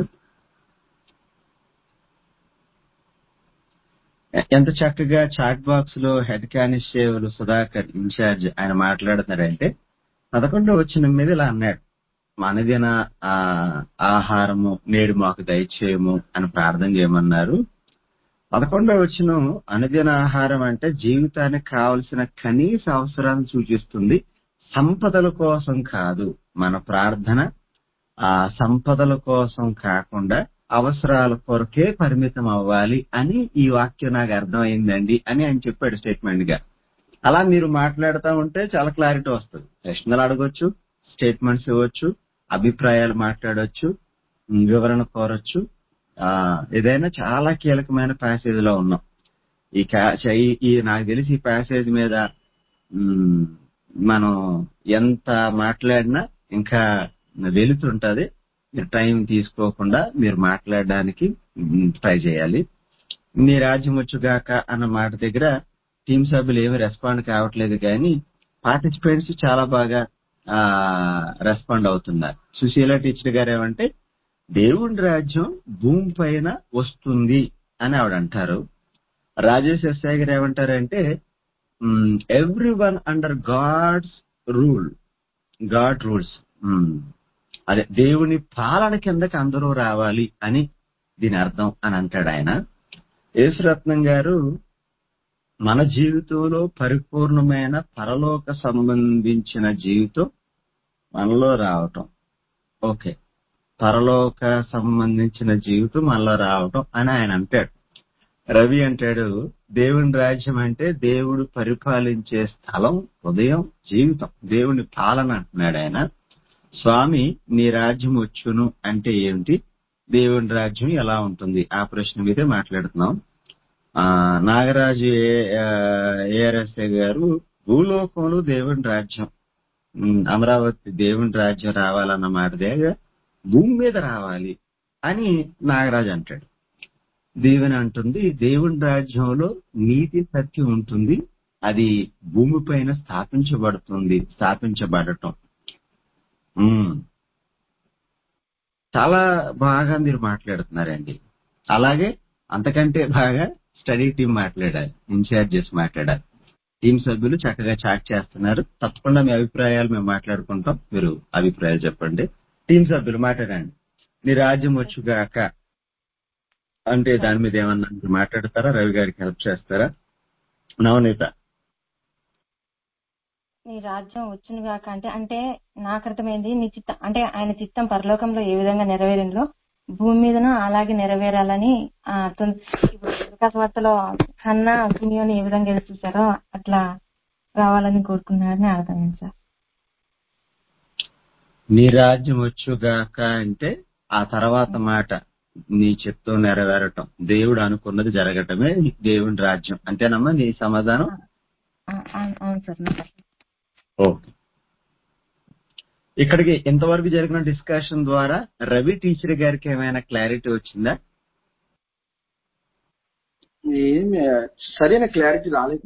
ఎ- ఎంత చక్కగా చాట్ బాక్స్ లో హెడ్ కానిస్టేబుల్ సుధాకర్ ఇన్ఛార్జ్ ఆయన మాట్లాడుతున్నారంటే పదకొండో వచ్చిన మీద ఇలా అన్నాడు మనదిన ఆ ఆహారము నేడు మాకు దయచేయము అని ప్రార్థన చేయమన్నారు పదకొండవ వచ్చిన అనుదిన ఆహారం అంటే జీవితానికి కావలసిన కనీస అవసరాన్ని సూచిస్తుంది సంపదల కోసం కాదు మన ప్రార్థన ఆ సంపదల కోసం కాకుండా అవసరాల కొరకే పరిమితం అవ్వాలి అని ఈ వాక్యం నాకు అర్థమైందండి అని ఆయన చెప్పాడు స్టేట్మెంట్ గా అలా మీరు మాట్లాడుతూ ఉంటే చాలా క్లారిటీ వస్తుంది ప్రశ్నలు అడగొచ్చు స్టేట్మెంట్స్ ఇవ్వచ్చు అభిప్రాయాలు మాట్లాడొచ్చు ఉమ్, వివరణ కోరొచ్చు ఆ ఏదైనా చాలా కీలకమైన ప్యాసేజ్ లో ఉన్నాం ఈ కా- ఈ- ఈ నాకు తెలిసి ఈ ప్యాసేజ్ మీద ఉమ్, మనం ఎంత మాట్లాడినా ఇంకా వెలుతుంటది మీరు టైం తీసుకోకుండా మీరు మాట్లాడడానికి ట్రై చేయాలి నీ రాజ్యం వచ్చుగాక అన్న మాట దగ్గర టీం సభ్యులు ఏమి రెస్పాండ్ కావట్లేదు కానీ పార్టిసిపెంట్స్ చాలా బాగా ఆ రెస్పాండ్ అవుతున్నారు సుశీల టీచర్ గారు ఏమంటే దేవుని రాజ్యం భూమి పైన వస్తుంది అని ఆవిడ అంటారు రాజేష్ ఎస్ఐ గారు ఏమంటారంటే everyone under God's rule God rules అదే దేవుని పాలన కిందకి అందరూ రావాలి అని దీని అర్థం అని అంటాడు ఆయన యేసురత్నం గారు మన జీవితంలో పరిపూర్ణమైన పరలోక సంబంధించిన జీవితం మనలో రావటం ఓకే పరలోక సంబంధించిన జీవితం మనలో రావటం అని ఆయన అంటాడు రవి అంటాడు దేవుని రాజ్యం అంటే దేవుడు పరిపాలించే స్థలం హృదయం జీవితం దేవుని పాలన అంటున్నాడు ఆయన స్వామి నీ రాజ్యం వచ్చును అంటే ఏమిటి దేవుని రాజ్యం ఎలా ఉంటుంది ఆ ప్రశ్న మీదే మాట్లాడుతున్నాం ఆ నాగరాజు ఏఆర్ఎస్ఏ గారు భూలోకంలో దేవుని రాజ్యం ఉమ్, అమరావతి దేవుని రాజ్యం రావాలన్న మాట దగ్గర భూమి మీద రావాలి అని నాగరాజు అంటాడు దేవుని అంటుంది దేవుని రాజ్యంలో నీతి సత్యం ఉంటుంది అది భూమిపైన స్థాపించబడుతుంది స్థాపించబడటం ఉమ్. చాలా బాగా మీరు మాట్లాడుతున్నారండి అలాగే అంతకంటే బాగా స్టడీ టీం మాట్లాడాలి ఇన్ఛార్జెస్ మాట్లాడాలి టీం సభ్యులు చక్కగా చాట్ చేస్తున్నారు తప్పకుండా మీ అభిప్రాయాలు మేము మాట్లాడుకుంటాం మీరు అభిప్రాయాలు చెప్పండి టీం సభ్యులు మాట్లాడండి నీ రాజ్యం వచ్చుగాక అంటే దాని మీద ఏమన్నా మీరు మాట్లాడతారా రవి గారికి హెల్ప్ చేస్తారా నవనీత
నీ రాజ్యం వచ్చును గాక అంటే అంటే నాకు అర్థమైంది నీ చిత్తం అంటే ఆయన చిత్తం పరలోకంలో ఏ విధంగా నెరవేరిందో భూమి మీదను అలాగే నెరవేరాలని ఆ తొన్- ఇప్పుడు వార్తలో హన్న సుమియోని ఏ విధంగా ఎదురు చూశారో అట్లా రావాలని కోరుకున్నారని అర్థమైంది సార్
నీ రాజ్యం వచ్చుగాక అంటే ఆ తర్వాత మాట నీ చెప్తూ నెరవేరటం దేవుడు అనుకున్నది జరగటమే దేవుని రాజ్యం అంతేనమ్మా నీ సమాధానం
ఆ, అవును అవును సార్ నాకు అర్థం.
ఓకే ఇక్కడికి ఇంతవరకు జరిగిన డిస్కషన్ ద్వారా రవి టీచర్ గారికి ఏమైనా క్లారిటీ వచ్చిందా
ఏమి సరైన క్లారిటీ రాలేదు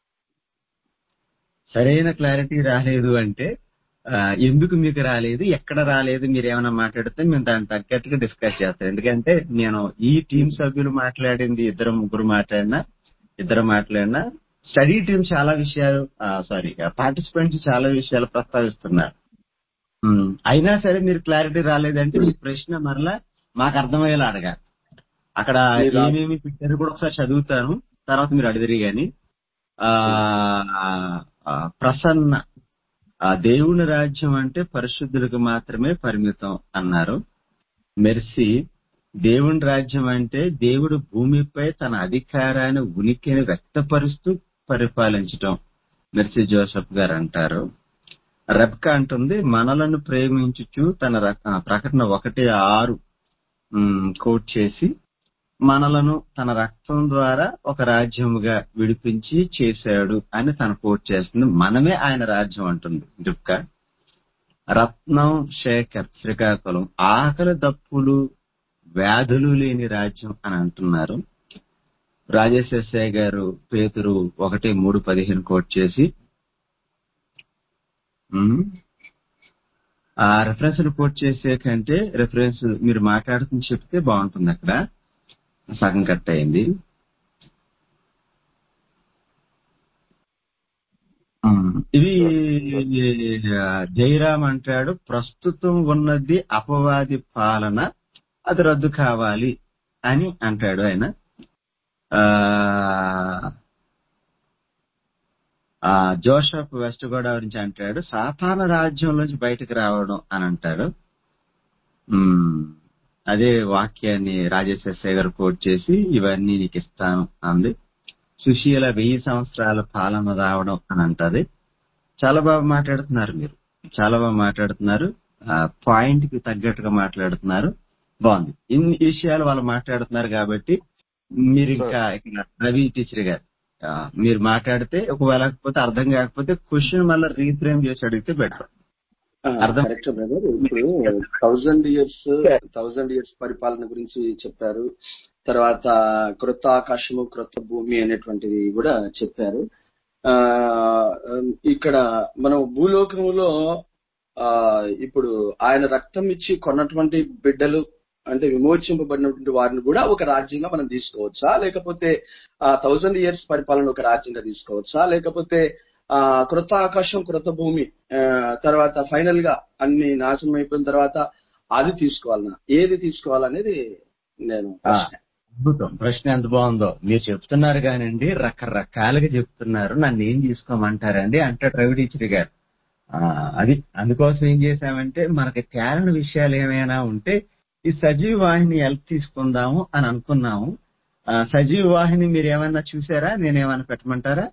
సరైన క్లారిటీ రాలేదు అంటే ఆ, ఎందుకు మీకు రాలేదు ఎక్కడ రాలేదు మీరు ఏమైనా మాట్లాడితే మేము దానికి తగ్గట్టుగా డిస్కస్ చేస్తాం ఎందుకంటే నేను ఈ టీం సభ్యులు మాట్లాడింది ఇద్దరు ముగ్గురు మాట్లాడినా ఇద్దరు మాట్లాడినా స్టడీ టీం చాలా విషయాలు సారీ పార్టిసిపెంట్స్ చాలా విషయాలు ప్రస్తావిస్తున్నారు ఉమ్, అయినా సరే మీరు క్లారిటీ రాలేదంటే మీ ప్రశ్న మరలా మాకు అర్థమయ్యేలా అడగాలి అక్కడ
మీరు-
ఏమేమి పెట్టారు కూడా ఒకసారి చదువుతాను తర్వాత మీరు అడిగిరి గాని ఆ ఆ, ప్రసన్న ఆ దేవుని రాజ్యం అంటే పరిశుద్ధులకు మాత్రమే పరిమితం అన్నారు మెర్సీ దేవుని రాజ్యం అంటే దేవుడు భూమిపై తన అధికారాన్ని ఉనికిని వ్యక్తపరుస్తూ పరిపాలించటం మెర్సీ జోసెఫ్ గారు అంటారు రెబ్కా అంటుంది మనలను ప్రేమించుచు తన రక- ఆ, ప్రకటన ఒకటి ఆరు ఉమ్, కోట్ చేసి మనలను తన రక్తం ద్వారా ఒక రాజ్యముగా విడిపించి చేశాడు అని తన కోట్ చేస్తుంది మనమే ఆయన రాజ్యం అంటుంది దుర్గా రత్నం శేఖర్ శ్రీకాకుళం ఆకలి దప్పులు వ్యాధులు లేని రాజ్యం అని అంటున్నారు రాజేశ్వరయ్య గారు పేతురు ఒకటి మూడు పదిహేను కోట్ చేసి ఉమ్, ఆ రెఫరెన్స్ కోట్ చేసే కంటే రెఫరెన్స్ మీరు మాట్లాడుతుని చెప్తే బాగుంటుంది అక్కడ సగం కట్ అయింది ఉమ్, ఇది ఆ, జయరామ్ అంటాడు ప్రస్తుతం ఉన్నది అపవాది పాలన అది రద్దు కావాలి అని అంటాడు ఆయన ఆ ఆ, జోసెఫ్ వెస్ట్ గోదావరి నుంచి అంటాడు సాతాన రాజ్యం నుంచి బయటకు రావడం అని అంటాడు ఉమ్, అదే వాక్యాన్ని రాజేశ్వర గారు కోట్ చేసి ఇవన్నీ నీకు ఇస్తాను అంది సుశీల వెయ్యి సంవత్సరాల పాలన రావడం అని అంటది చాలా బాగా మాట్లాడుతున్నారు మీరు చాలా బాగా మాట్లాడుతున్నారు పాయింట్ కి తగ్గట్టుగా మాట్లాడుతున్నారు బాగుంది ఇన్ని విషయాలు వాళ్ళు మాట్లాడుతున్నారు కాబట్టి మీరు ఇంకా ఇక్కడ రవి టీచర్ గారు ఆ, మీరు మాట్లాడితే ఒకవేళ కాకపోతే అర్థం కాకపోతే క్వశ్చన్ మళ్ళీ రీఫ్రేమ్ చేసి అడిగితే బెటర్ అర్థం-
కరెక్ట్ బ్రదర్ ఇప్పుడు థౌజండ్ ఇయర్స్ థౌజండ్ ఇయర్స్ పరిపాలన గురించి చెప్పారు తర్వాత క్రొత్త ఆకాశము క్రొత్త భూమి అనేటువంటిది కూడా చెప్పారు ఆ ఇక్కడ మనం భూలోకములో ఆ ఇప్పుడు ఆయన రక్తం ఇచ్చి కొన్నటువంటి బిడ్డలు అంటే విమోచింపబడినటువంటి వారిని కూడా ఒక రాజ్యంగా మనం తీసుకోవచ్చా లేకపోతే ఆ థౌజండ్ ఇయర్స్ పరిపాలన ఒక రాజ్యంగా తీసుకోవచ్చా లేకపోతే ఆ క్రొత్త ఆకాశం క్రొత్త భూమి ఆ, తర్వాత ఫైనల్ గా అన్ని నాశనం అయిపోయిన తర్వాత అది తీసుకోవాలన్నా ఏది తీసుకోవాలనేది నేను
ఆ, అద్భుతం ప్రశ్న ఎంత బాగుందో మీరు చెప్తున్నారు కానండి రకరకాలుగా చెప్తున్నారు నన్ను ఏం తీసుకోమంటారండి అంటాడు రవి టీచర్ గారు ఆ, అది అందుకోసం ఏం చేశామంటే మనకి తేలని విషయాలు ఏమైనా ఉంటే ఈ సజీవ వాహిని హెల్ప్ తీసుకుందాము అని అనుకున్నాము ఆ, సజీవ వాహిని మీరు ఏమన్నా చూసారా నేనేమన్నా పెట్టమంటారా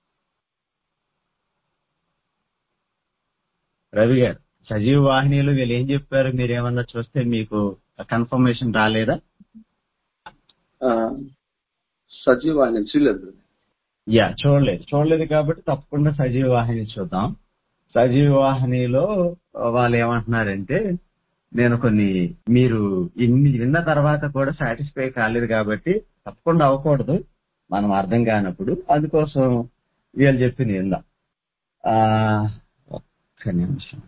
రవి గారు సజీవ వాహినిలో వీళ్ళు ఏం చెప్పారు మీరు ఏమన్నా చూస్తే మీకు కన్ఫర్మేషన్ రాలేదా
ఆ, సజీవాన్ని చూడలేదు
యా చూడలేదు చూడలేదు కాబట్టి తప్పకుండా సజీవ వాహిని చూద్దాం సజీవ వాహినిలో వాళ్ళు ఏమంటున్నారంటే నేను కొన్ని మీరు ఇన్ని విన్న తర్వాత కూడా సాటిస్ఫై కాలేదు కాబట్టి తప్పకుండా అవ్వకూడదు మనం అర్థం కానప్పుడు అందుకోసం వీళ్ళు చెప్పింది విందాం ఆ, ఒక్క నిమిషం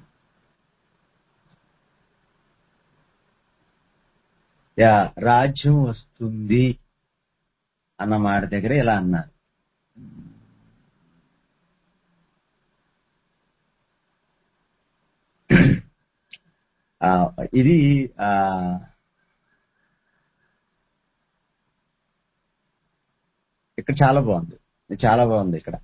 యా రాజ్యం వస్తుంది అన్న మాట దగ్గర ఇలా అన్నారు ఆ, ఇది ఆ ఇక్కడ చాలా బాగుంది చాలా బాగుంది ఇక్కడ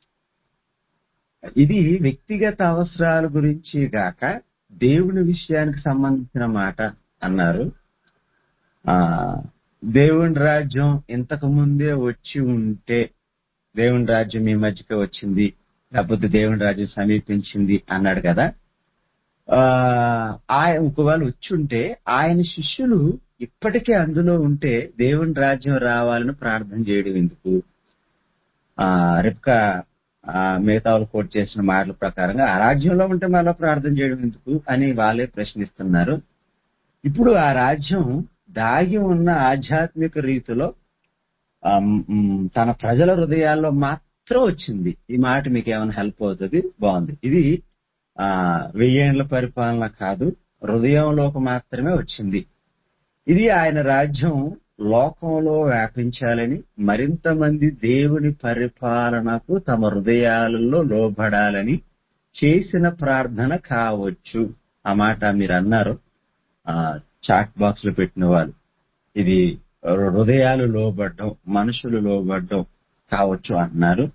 ఇది వ్యక్తిగత అవసరాల గురించి గాక దేవుని విషయానికి సంబంధించిన మాట అన్నారు ఆ దేవుని రాజ్యం ఇంతకు ముందే వచ్చి ఉంటే దేవుని రాజ్యం మీ మధ్యకి వచ్చింది లేకపోతే దేవుని రాజ్యం సమీపించింది అన్నాడు కదా ఆ ఆయన ఒకవేళ వచ్చి ఉంటే ఆయన శిష్యులు ఇప్పటికే అందులో ఉంటే దేవుని రాజ్యం రావాలని ప్రార్థన చేయడం ఎందుకు ఆ రిప్కా ఆ, మిగతా వాళ్ళు కోట్ చేసిన మాటల ప్రకారంగా ఆ రాజ్యంలో ఉంటే మళ్ళీ ప్రార్థన చేయడం ఎందుకు అని వాళ్ళే ప్రశ్నిస్తున్నారు ఇప్పుడు ఆ రాజ్యం దాగి ఉన్న ఆధ్యాత్మిక రీతిలో ఆ, మ్, తన ప్రజల హృదయాల్లో మాత్రం వచ్చింది ఈ మాట మీకు ఏమైనా హెల్ప్ అవుతుంది బాగుంది ఇది ఆ వెయ్యేండ్ల పరిపాలన కాదు హృదయంలోకి మాత్రమే వచ్చింది ఇది ఆయన రాజ్యం లోకంలో వ్యాపించాలని మరింత మంది దేవుని పరిపాలనకు తమ హృదయాలలో లోబడాలని చేసిన ప్రార్థన కావచ్చు ఆ మాట మీరు అన్నారు ఆ చాట్ బాక్స్ లో పెట్టిన వాళ్ళు ఇది హృదయాలు లోబడ్డం మనుషులు లోబడ్డం కావచ్చు అన్నారు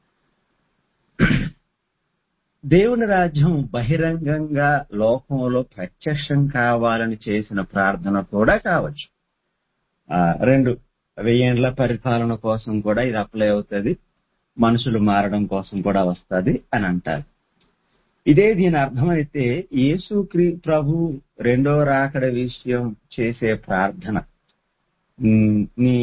దేవుని రాజ్యం బహిరంగంగా లోకంలో ప్రత్యక్షం కావాలని చేసిన ప్రార్థన కూడా కావచ్చు ఆ, రెండు వెయ్యేండ్ల పరిపాలన కోసం కూడా ఇది అప్లై అవుతుంది మనుషులు మారడం కోసం కూడా వస్తది అని అంటారు ఇదే దీని అర్థమైతే యేసు క్రీ ప్రభు రెండో రాకడ విషయం చేసే ప్రార్థన ఉమ్, నీ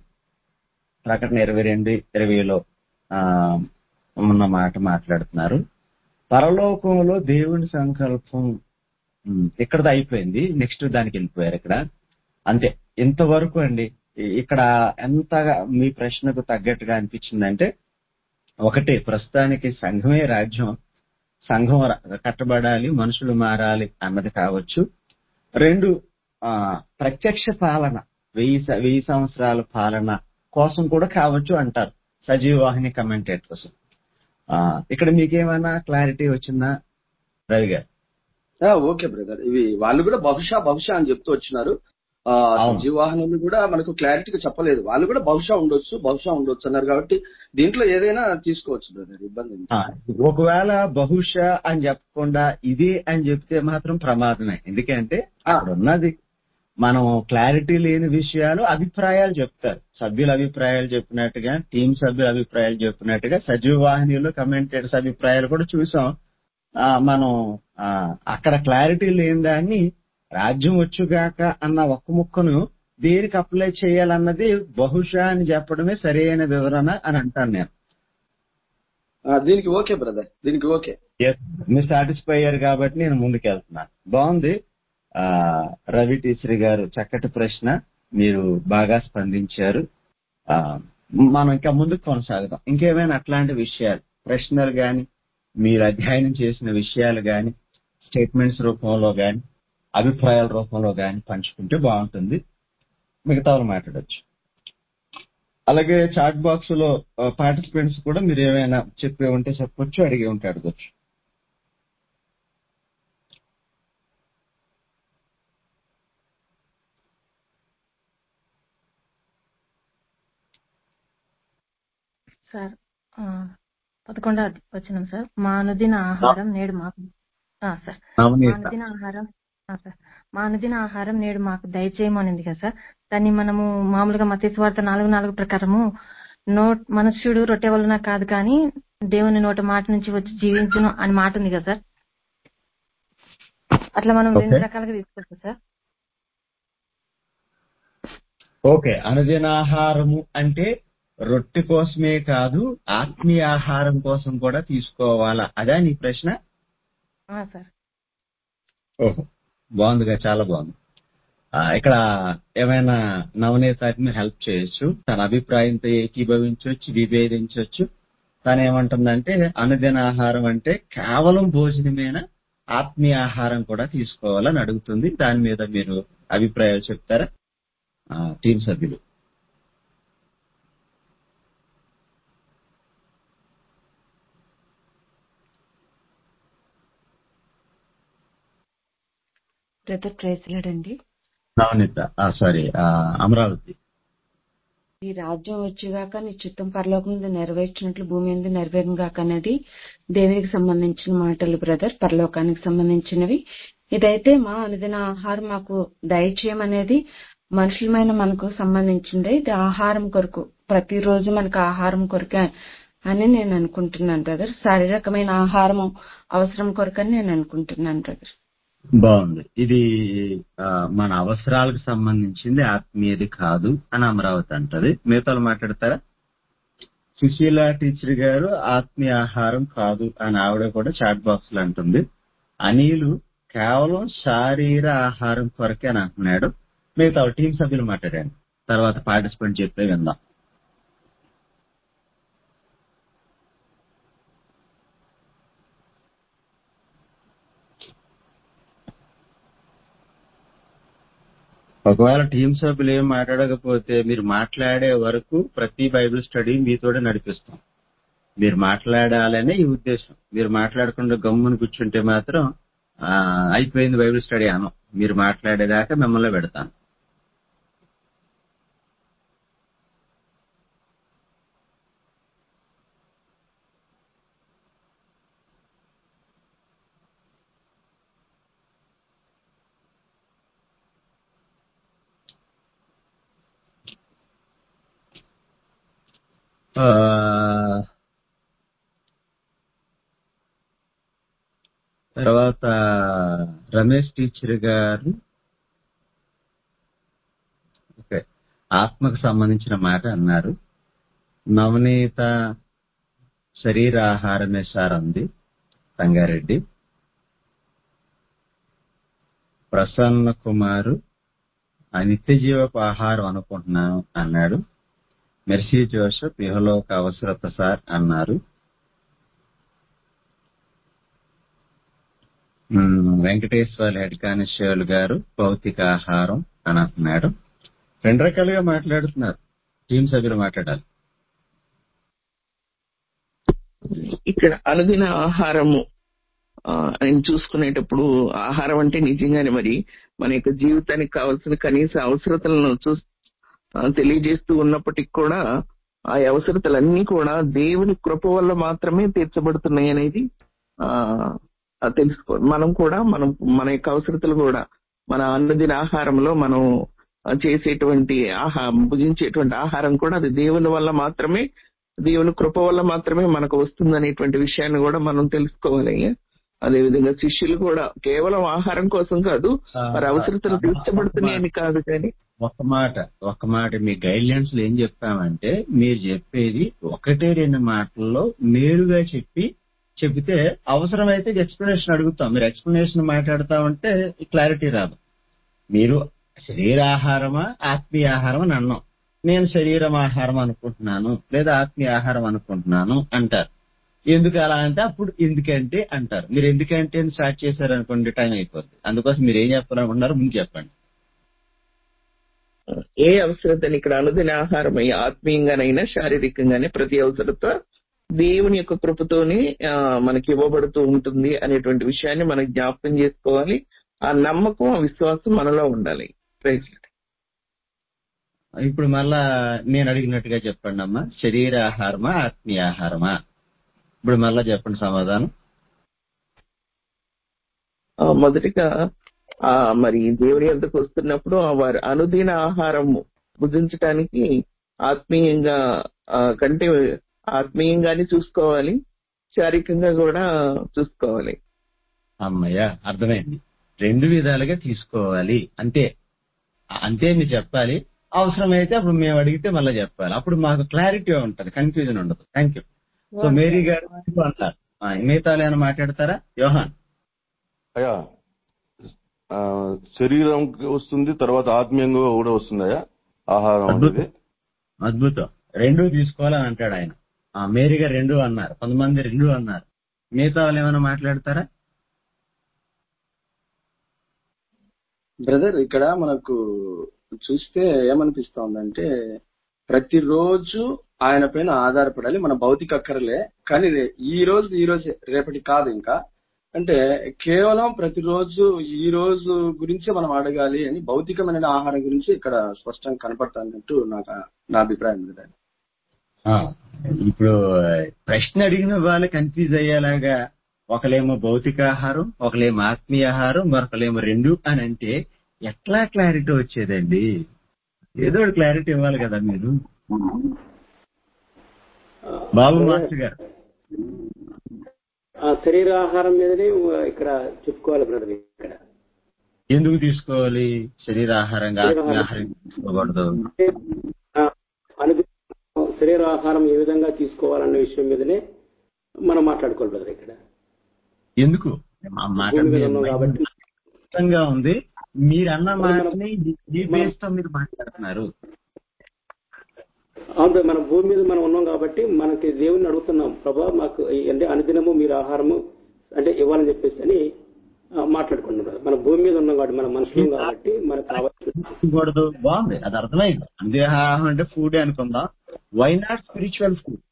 ప్రకటన ఇరవై రెండు ఇరవైలో ఆ, ఉన్న మాట మాట్లాడుతున్నారు పరలోకంలో దేవుని సంకల్పం ఉమ్, ఇక్కడది అయిపోయింది నెక్స్ట్ దానికి వెళ్ళిపోయారు ఇక్కడ అంతే ఇంతవరకు అండి ఇ- ఇక్కడ ఎంతగా మీ ప్రశ్నకు తగ్గట్టుగా అనిపించిందంటే ఒకటి ప్రస్తుతానికి సంఘమే రాజ్యం సంఘం ర- కట్టబడాలి మనుషులు మారాలి అన్నది కావచ్చు రెండు ఆ ప్రత్యక్ష పాలన వెయ్యి స- వెయ్యి సంవత్సరాల పాలన కోసం కూడా కావచ్చు అంటారు సజీవవాహిని కమెంటేటర్స్ ఆ ఇక్కడ మీకేమైనా క్లారిటీ వచ్చిందా రవి గారు
ఆ, ఓకే బ్రదర్ ఇవి వాళ్ళు కూడా బహుశా బహుశా అని చెప్తూ వచ్చినారు ఆ
అవును.
జీవాహనులు కూడా మనకు క్లారిటీగా చెప్పలేదు వాళ్ళు కూడా బహుశా ఉండొచ్చు బహుశా ఉండొచ్చు అన్నారు కాబట్టి దీంట్లో ఏదైనా తీసుకోవచ్చు బ్రదర్ ఇబ్బంది ఏం లేదు.
ఆ, ఒకవేళ బహుశా అని చెప్పకుండా ఇదే అని చెప్తే మాత్రం ప్రమాదమే ఎందుకంటే
ఆ.
అక్కడ ఉన్నది మనం క్లారిటీ లేని విషయాలు అభిప్రాయాలు చెప్తారు సభ్యుల అభిప్రాయాలు చెప్పినట్టుగా టీం సభ్యుల అభిప్రాయాలు చెప్పినట్టుగా సజీవ వాహినిలో కమెంటేటర్స్ అభిప్రాయాలు కూడా చూసాం ఆ, మనం ఆ, అక్కడ క్లారిటీ లేని దాన్ని రాజ్యం వచ్చుగాక అన్న ఒక్క ముక్కను దేనికి అప్లై చేయాలన్నది బహుశా అని చెప్పడమే సరైన వివరణ అని అంటాను నేను
ఆ, దీనికి ఓకే బ్రదర్ దీనికి ఓకే
Yes, మీరు సాటిస్ఫై అయ్యారు కాబట్టి నేను ముందుకు వెళ్తున్నాను బాగుంది ఆ రవి టీచర్ గారు చక్కటి ప్రశ్న మీరు బాగా స్పందించారు ఆ మనం ఇంకా ముందుకు కొనసాగుదాం ఇంకేమైనా అట్లాంటి విషయాలు ప్రశ్నలు గాని మీరు అధ్యయనం చేసిన విషయాలు గాని స్టేట్మెంట్స్ రూపంలో గాని అభిప్రాయాల రూపంలో గాని పంచుకుంటే బాగుంటుంది మిగతా వాళ్ళు మాట్లాడొచ్చు అలాగే చాట్ బాక్స్ లో పార్టిసిపెంట్స్ కూడా మీరు ఏమైనా చెప్పే ఉంటే చెప్పొచ్చు అడిగి ఉంటే అడగొచ్చు
సార్ ఆ, పదకొండవ వచ్చినాం సార్ మా అనుదిన ఆహారం నేడు మాకు ఆ, సార్ మా
నవనీత
అనుదిన ఆహారం ఆ, సార్ మా అనుదిన ఆహారం నేడు మాకు దయచేయమనింది కదా సార్ దాన్ని మనము మామూలుగా మతేశ్వార్త నాలుగు నాలుగు ప్రకారము నో మనుష్యుడు రొట్టె వలన కాదు కానీ దేవుని నోట మాట నుంచి వచ్చి జీవించును అని మాట ఉంది కదా సార్ అట్లా మనం రెండు
Okay.
రకాలుగా తీసుకోవచ్చు సార్
ఓకే అనుదినాహారము అంటే రొట్టె కోసమే కాదు ఆత్మీయ ఆహారం కోసం కూడా తీసుకోవాలా అదా నీ ప్రశ్న
ఆ, సార్
ఓహో బాగుందిగా చాలా బాగుంది ఆ, ఇక్కడ ఏమైనా నవనీత మీరు హెల్ప్ చేయొచ్చు తన అభిప్రాయంతో ఏకీభవించవచ్చు విభేదించవచ్చు తను ఏమంటుందంటే అనుదిన ఆహారం అంటే కేవలం భోజనమేనా ఆత్మీయ ఆహారం కూడా తీసుకోవాలని అడుగుతుంది దాని మీద మీరు అభిప్రాయాలు చెప్తారా ఆ, టీం సభ్యులు
బ్రదర్ ప్రైజ్లాడండి
నవనీత సారీ అమరావతి
ఈ రాజ్యం వచ్చేగాక నీ చిత్తం పరలోకం మీద నెరవేర్చినట్లు భూమి మీద నెరవేరును గాక అనేది దేవునికి సంబంధించిన మాటలు బ్రదర్ పరలోకానికి సంబంధించినవి ఇదైతే మా అనుదిన ఆహారం మాకు దయచేయమనేది మనుషులమైన మనకు సంబంధించింది ఇది ఆహారం కొరకు ప్రతిరోజు మనకు ఆహారం కొరకే అని నేను అనుకుంటున్నాను బ్రదర్ శారీరకమైన ఆహారం అవసరం కొరకని నేను అనుకుంటున్నాను బ్రదర్
బాగుంది ఇది ఆ, మన అవసరాలకు సంబంధించింది ఆత్మీయది కాదు అని అమరావతి అంటది మిగతాలు మాట్లాడతారా సుశీల టీచర్ గారు ఆత్మీయ ఆహారం కాదు అని ఆవిడ కూడా చాట్ బాక్స్ లో అంటుంది అనిలు కేవలం శారీర ఆహారం కొరకే అని అంటున్నాడు మిగతా టీం సభ్యులు మాట్లాడాను తర్వాత పార్టిసిపెంట్ చెప్పే విందాం ఒకవేళ టీం సభ్యులు ఏం మాట్లాడకపోతే మీరు మాట్లాడే వరకు ప్రతి బైబిల్ స్టడీ మీతోనే నడిపిస్తాం మీరు మాట్లాడాలనే ఈ ఉద్దేశం మీరు మాట్లాడకుండా గమ్మున కూర్చుంటే మాత్రం ఆ, అయిపోయింది బైబిల్ స్టడీ అనం మీరు మాట్లాడేదాకా మిమ్మల్ని పెడతాను ఆ, తర్వాత రమేష్ టీచర్ గారు ఓకే ఆత్మకు సంబంధించిన మాట అన్నారు నవనీత శరీరాహారమే సార్ అంది సంగారెడ్డి ప్రసన్న కుమారు ఆ నిత్య జీవపు ఆహారం అనుకుంటున్నాను అన్నాడు మెర్సీ జోసెఫ్ ఇహలోక అవసరత సార్ అన్నారు ఉమ్, వెంకటేశ్వర హెడ్ కానిస్టేబుల్ గారు భౌతిక ఆహారం అని అంటున్నాడు రెండు రకాలుగా మాట్లాడుతున్నారు టీం సభ్యులు మాట్లాడాలి
ఇక్కడ అనుదిన ఆహారము ఆ, అని చూసుకునేటప్పుడు ఆహారం అంటే నిజంగానే మరి మన యొక్క జీవితానికి కావాల్సిన కనీస అవసరతలను చూ ఆ, తెలియజేస్తూ ఉన్నప్పటికీ కూడా ఆ అవసరతలన్నీ కూడా దేవుని కృప వల్ల మాత్రమే తీర్చబడుతున్నాయి అనేది ఆ ఆ తెలుసుకో మనం కూడా మనం మన యొక్క అవసరతలు కూడా మన అన్నదిన ఆహారంలో మనం ఆ, చేసేటువంటి ఆహా భుజించేటువంటి ఆహారం కూడా అది దేవుని వల్ల మాత్రమే దేవుని కృప వల్ల మాత్రమే మనకు వస్తుంది అనేటువంటి విషయాన్ని కూడా మనం తెలుసుకోవాలి అదే విధంగా శిష్యులు కూడా కేవలం ఆహారం కోసం కాదు వారి అవసరతలు తీర్చబడుతున్నాయని కాదు కానీ
ఒక మాట ఒక మాట మీ గైడ్లైన్స్ లో ఏం చెప్పామంటే మీరు చెప్పేది ఒకటే రెండు మాటల్లో నేరుగా చెప్పి చెబితే అవసరమైతే ఎక్స్ప్లెనేషన్ అడుగుతాం మీరు ఎక్స్ప్లెనేషన్ మాట్లాడుతా ఉంటే క్లారిటీ రాదు మీరు శరీరాహారమా ఆత్మీయ ఆహారం అని అన్నాం నేను శరీరం ఆహారం అనుకుంటున్నాను లేదా ఆత్మీయ ఆహారం అనుకుంటున్నాను అంటారు ఎందుకు అలా అంటే అప్పుడు ఎందుకంటే అంటారు మీరు ఎందుకంటే అని స్టార్ట్ చేశారు అనుకోండి టైం అయిపోద్ది అందుకోసం మీరు ఏం చెప్పాలనుకుంటున్నారు ముందు చెప్పండి
ఏ అవసరతని ఇక్కడ అనుదిన ఆహారమై ఆత్మీయంగానైనా శారీరకంగానే ప్రతి అవసరత దేవుని యొక్క కృపతోనే ఆ, మనకి ఇవ్వబడుతూ ఉంటుంది అనేటువంటి విషయాన్ని మనం జ్ఞాపకం చేసుకోవాలి ఆ నమ్మకం ఆ విశ్వాసం మనలో ఉండాలి Praise the Lord.
ఇప్పుడు మళ్ళా నేను అడిగినట్టుగా చెప్పండి అమ్మా శరీర ఆహారమా ఆత్మీయ ఆహారమా ఇప్పుడు మళ్ళా చెప్పండి సమాధానం
ఆ, మొదటిగా ఆ మరి దేవుని యొద్దకు వస్తున్నప్పుడు ఆ వారి అనుదిన ఆహారము భుజించటానికి ఆత్మీయంగా ఆ, కంటే ఆత్మీయంగానే చూసుకోవాలి శారీరకంగా కూడా చూసుకోవాలి
అమ్మయ్య అర్థమైంది రెండు విధాలుగా తీసుకోవాలి అంతే అంతే మీరు చెప్పాలి అవసరమైతే అప్పుడు మేము అడిగితే మళ్ళీ చెప్పాలి అప్పుడు మాకు క్లారిటీ ఉంటది కన్ఫ్యూజన్ ఉండదు థ్యాంక్ యూ సో మేరీ గారు అన్నారు ఆ, మిగతాలు ఏమైనా మాట్లాడతారా యోహాన్
అయ్యా ఆ, శరీరం వస్తుంది తర్వాత ఆత్మీయంగా కూడా వస్తుందయ్యా ఆహారం అనేది
అద్భుతం రెండు తీసుకోవాలని అంటాడు ఆయన ఆ, మేరీ గారు రెండు అన్నారు కొంతమంది రెండు అన్నారు మిగతా వాళ్ళు ఏమైనా మాట్లాడతారా
బ్రదర్ ఇక్కడ మనకు చూస్తే ఏమనిపిస్తోందంటే ప్రతిరోజు ఆయన పైన ఆధారపడాలి మన భౌతిక అక్కరలే కానీ ఈ రోజు ఈ రోజు రేపటి కాదు ఇంకా అంటే కేవలం ప్రతిరోజు ఈ రోజు గురించి మనం అడగాలి అని భౌతికమైన ఆహారం గురించి ఇక్కడ స్పష్టంగా కనపడుతున్నట్టు నాకు నా అభిప్రాయం బ్రదర్
ఆ, ఇప్పుడు ప్రశ్న అడిగిన వాళ్ళు కన్ఫ్యూజ్ అయ్యేలాగా ఒకలేమో భౌతిక ఆహారం ఒకలేమో ఆత్మీయ ఆహారం మరొకలేమో రెండు అని అంటే ఎట్లా క్లారిటీ వచ్చేదండి ఏదో క్లారిటీ ఇవ్వాలి కదా మీరు
ఆ,
బాబు
బ్రదర్,
మాస్టర్ గారు
ఆ శరీరాహారం మీదనే ఇక్కడ చెప్పుకోవాలి బ్రదర్ ఇక్కడ
ఎందుకు తీసుకోవాలి శరీరాహారంగా ఆత్మీయాహారం తీసుకోకూడదు
ఆ, అనుదినం శరీరాహారం ఏ విధంగా తీసుకోవాలన్న విషయం మీదనే మనం మాట్లాడుకోవాలి బ్రదర్ ఇక్కడ
ఎందుకు మా మాట
భూమి మీద
మీ
ఉన్నాం కాబట్టి
స్పష్టంగా ఉంది మీరు అన్న మాటని ఈ బేస్ తో మీరు మాట్లాడుతున్నారు
అవును బ్రదర్, మన భూమి మీద మనం ఉన్నాం కాబట్టి మనకి దేవుణ్ణి అడుగుతున్నాం ప్రభా మాకు ఈ- అంటే అనుదినము మీరు ఆహారము అంటే ఇవ్వాలని చెప్పేసి అని ఆ, మాట్లాడుకుంటున్నాం బ్రదర్. మన భూమి మీద ఉన్నాం కాబట్టి మన మనుషులు కాబట్టి మనకు కావాల్సిన
కూడదు బాగుంది అది అర్థమైంది అందేహారం అంటే ఫుడ్ అనుకుందాం వై నాట్ స్పిరిచువల్ ఫుడ్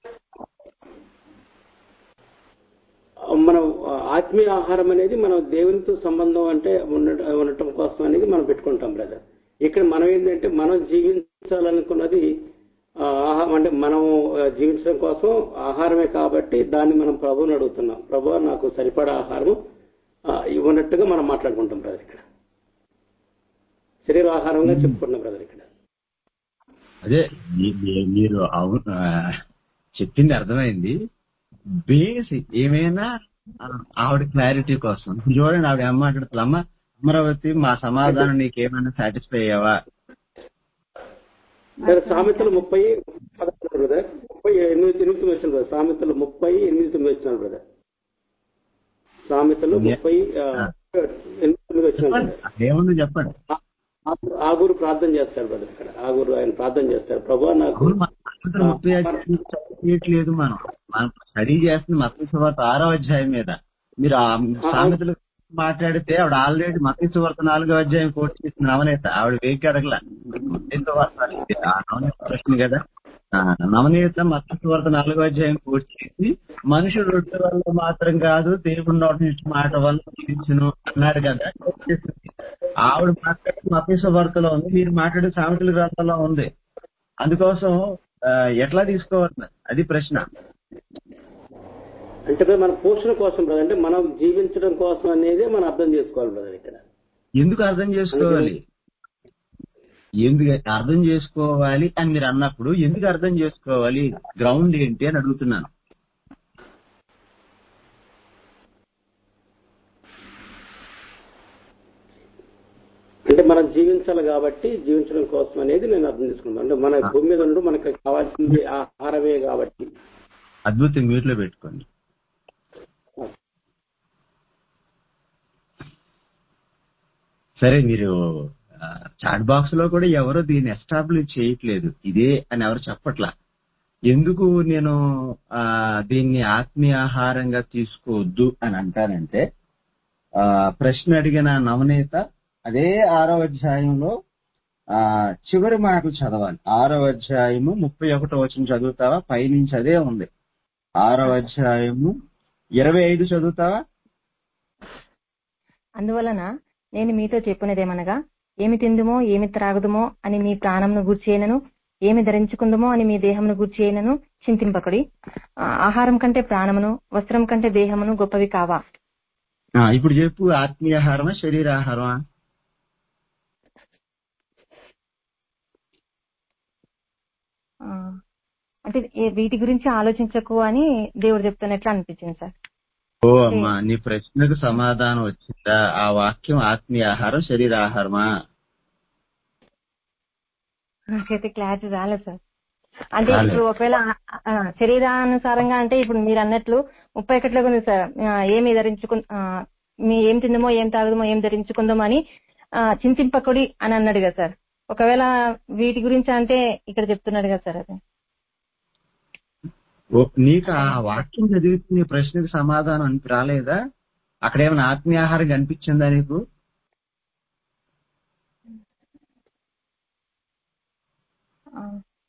మనం ఆత్మీయ ఆహారం అనేది మనం దేవునితో సంబంధం అంటే ఉండ- ఉండటం కోసం అనేది మనం పెట్టుకుంటాం బ్రదర్ ఇక్కడ మనం ఏంటంటే మనం జీవించాలనుకున్నది ఆ, ఆహా- అంటే మనం ఆ, జీవించడం కోసం ఆహారమే కాబట్టి దాన్ని మనం ప్రభువుని అడుగుతున్నాం ప్రభు నాకు సరిపడా ఆహారం ఆ, ఇవ్వనట్టుగా మనం మాట్లాడుకుంటాం బ్రదర్ ఇక్కడ శరీర ఆహారంగా చెప్పుకుంటున్నాం బ్రదర్ ఇక్కడ
అదే మీ- మీ- మీరు అవును ఆ, చెప్పింది అర్థమైంది బేస్ ఏమైనా ఆ, ఆవిడ క్లారిటీ కోసం ఇప్పుడు చూడండి ఆవిడ ఏం మాట్లాడుతుంది అమ్మ అమరావతి మా సమాధానం నీకేమైనా సాటిస్ఫై అయ్యావా
బ్రదర్ సామెతలు ముప్పై పదకొండు బ్రదర్ ముప్పై ఎనిమిది ఎనిమిది తొమ్మిది వచ్చిన బ్రదర్ సామెతలు ముప్పై ఎనిమిది తొమ్మిది వచ్చిన బ్రదర్ సామెతలు ముప్పై ఆ, ఎనిమిది తొమ్మిది వచ్చిన
చెప్పండి
బ్రదర్
అదేముంది చెప్పండి
ఆ- ఆగూరు ప్రార్థన చేస్తాడు బ్రదర్ ఇక్కడ ఆగూరు ఆయన ప్రార్థన చేస్తాడు ప్రభా నాకు
అవును, మన సామెతలు ముప్పై అధ్యాయం చదివేయట్లేదు మనం మనం స్టడీ చేస్తుంది మత సువార్త ఆరో అధ్యాయం మీద మీరు ఆ సామెతలు మాట్లాడితే ఆవిడ ఆల్రెడీ మత సువార్త నాలుగో అధ్యాయం కోర్టు చేసిన నవనేత ఆవిడ వేకి అడగల మత సువార్త ఇది ఆ నవనేత ప్రశ్న కదా ఆ, నవనీత మత సువార్త నాలుగో అధ్యాయం కోర్టు చేసి మనుషుడు రొట్టె వల్ల మాత్రం కాదు దేవుడి నోటి నుంచి మాట వల్ల జీవించును అన్నాడు కదా కోట్ చేసింది. ఆవిడ మాట్లాడే మత సువార్తలో ఉంది మీరు మాట్లాడే సామెతల గ్రంథంలో ఉంది అందుకోసం ఆ, ఎట్లా తీసుకోవాలి అది ప్రశ్న
అంటే బ్రదర్ మన పోషణ కోసం బ్రదర్ అంటే మనం జీవించడం కోసం అనేది మనం అర్థం చేసుకోవాలి బ్రదర్ ఇక్కడ
ఎందుకు అర్థం చేసుకోవాలి ఎందుకు అర్థం చేసుకోవాలి అని మీరు అన్నప్పుడు ఎందుకు అర్థం చేసుకోవాలి గ్రౌండ్ ఏంటి అని అడుగుతున్నాను
అంటే మనం జీవించాలి కాబట్టి జీవించడం కోసం అనేది నేను అర్థం చేసుకున్నాను అంటే మన భూమి మీద ఉండడం మనకు కావాల్సింది ఆహారమే కాబట్టి
అద్భుతం మ్యూట్ లో పెట్టుకోండి సరే మీరు చాట్ బాక్స్ లో కూడా ఎవరు దీన్ని ఎస్టాబ్లిష్ చేయట్లేదు ఇదే అని ఎవరు చెప్పట్లా ఎందుకు నేను ఆ దీన్ని ఆత్మీయ ఆహారంగా తీసుకోవద్దు అని అంటానంటే ఆ ప్రశ్న అడిగిన నవనేత అదే ఆరో అధ్యాయంలో ఆ చివరి మాటలు చదవాలి ఆరో అధ్యాయము ముప్పై ఒకటో వచ్చిన చదువుతావా పైనుంచి అదే ఉంది ఆరో అధ్యాయము ఇరవై ఐదు చదువుతావా
అందువలన నేను మీతో చెప్పినదేమనగా ఏమి తిందుమో ఏమి త్రాగుదుమో అని మీ ప్రాణంను గూర్చేయనను ఏమి ధరించుకుందుమో అని మీ దేహమును గూర్చేయనను చింతింపకుడి ఆ, ఆహారం కంటే ప్రాణమును వస్త్రం కంటే దేహమును గొప్పవి కావా
ఆ, ఇప్పుడు చెప్పు ఆత్మీయాహారమా శరీరాహారమా
ఆ, అంటే ఏ- వీటి గురించి ఆలోచించకు అని దేవుడు చెప్తున్నట్లు అనిపించింది సార్
ఓ అమ్మా నీ ప్రశ్నకు సమాధానం వచ్చిందా ఆ వాక్యం ఆత్మీయాహారం శరీరాహారమా
నాకైతే క్లారిటీ రాలేదు సార్ అంటే
రాలేదు.
ఇప్పుడు ఒకవేళ ఆ, ఆ, శరీరానుసారంగా అంటే ఇప్పుడు మీరు అన్నట్లు ముప్పై ఒకటిలో ఉంది సార్ ఆ, ఏమి ధరించుకు ఆ, మీ ఏం తిందమో ఏం తాగుదమో ఏం ధరించుకుందామో అని ఆ, చింతింపకుడి అని అన్నాడు కదా సార్ ఒకవేళ వీటి గురించి అంటే ఇక్కడ చెప్తున్నాడు కదా సార్ అది
ఓ, నీకు ఆ వాక్యం చదివితే నీ ప్రశ్నకు సమాధానం అనిపి రాలేదా అక్కడ ఏమైనా ఆత్మీయాహారం కనిపించిందా నీకు
ఆ,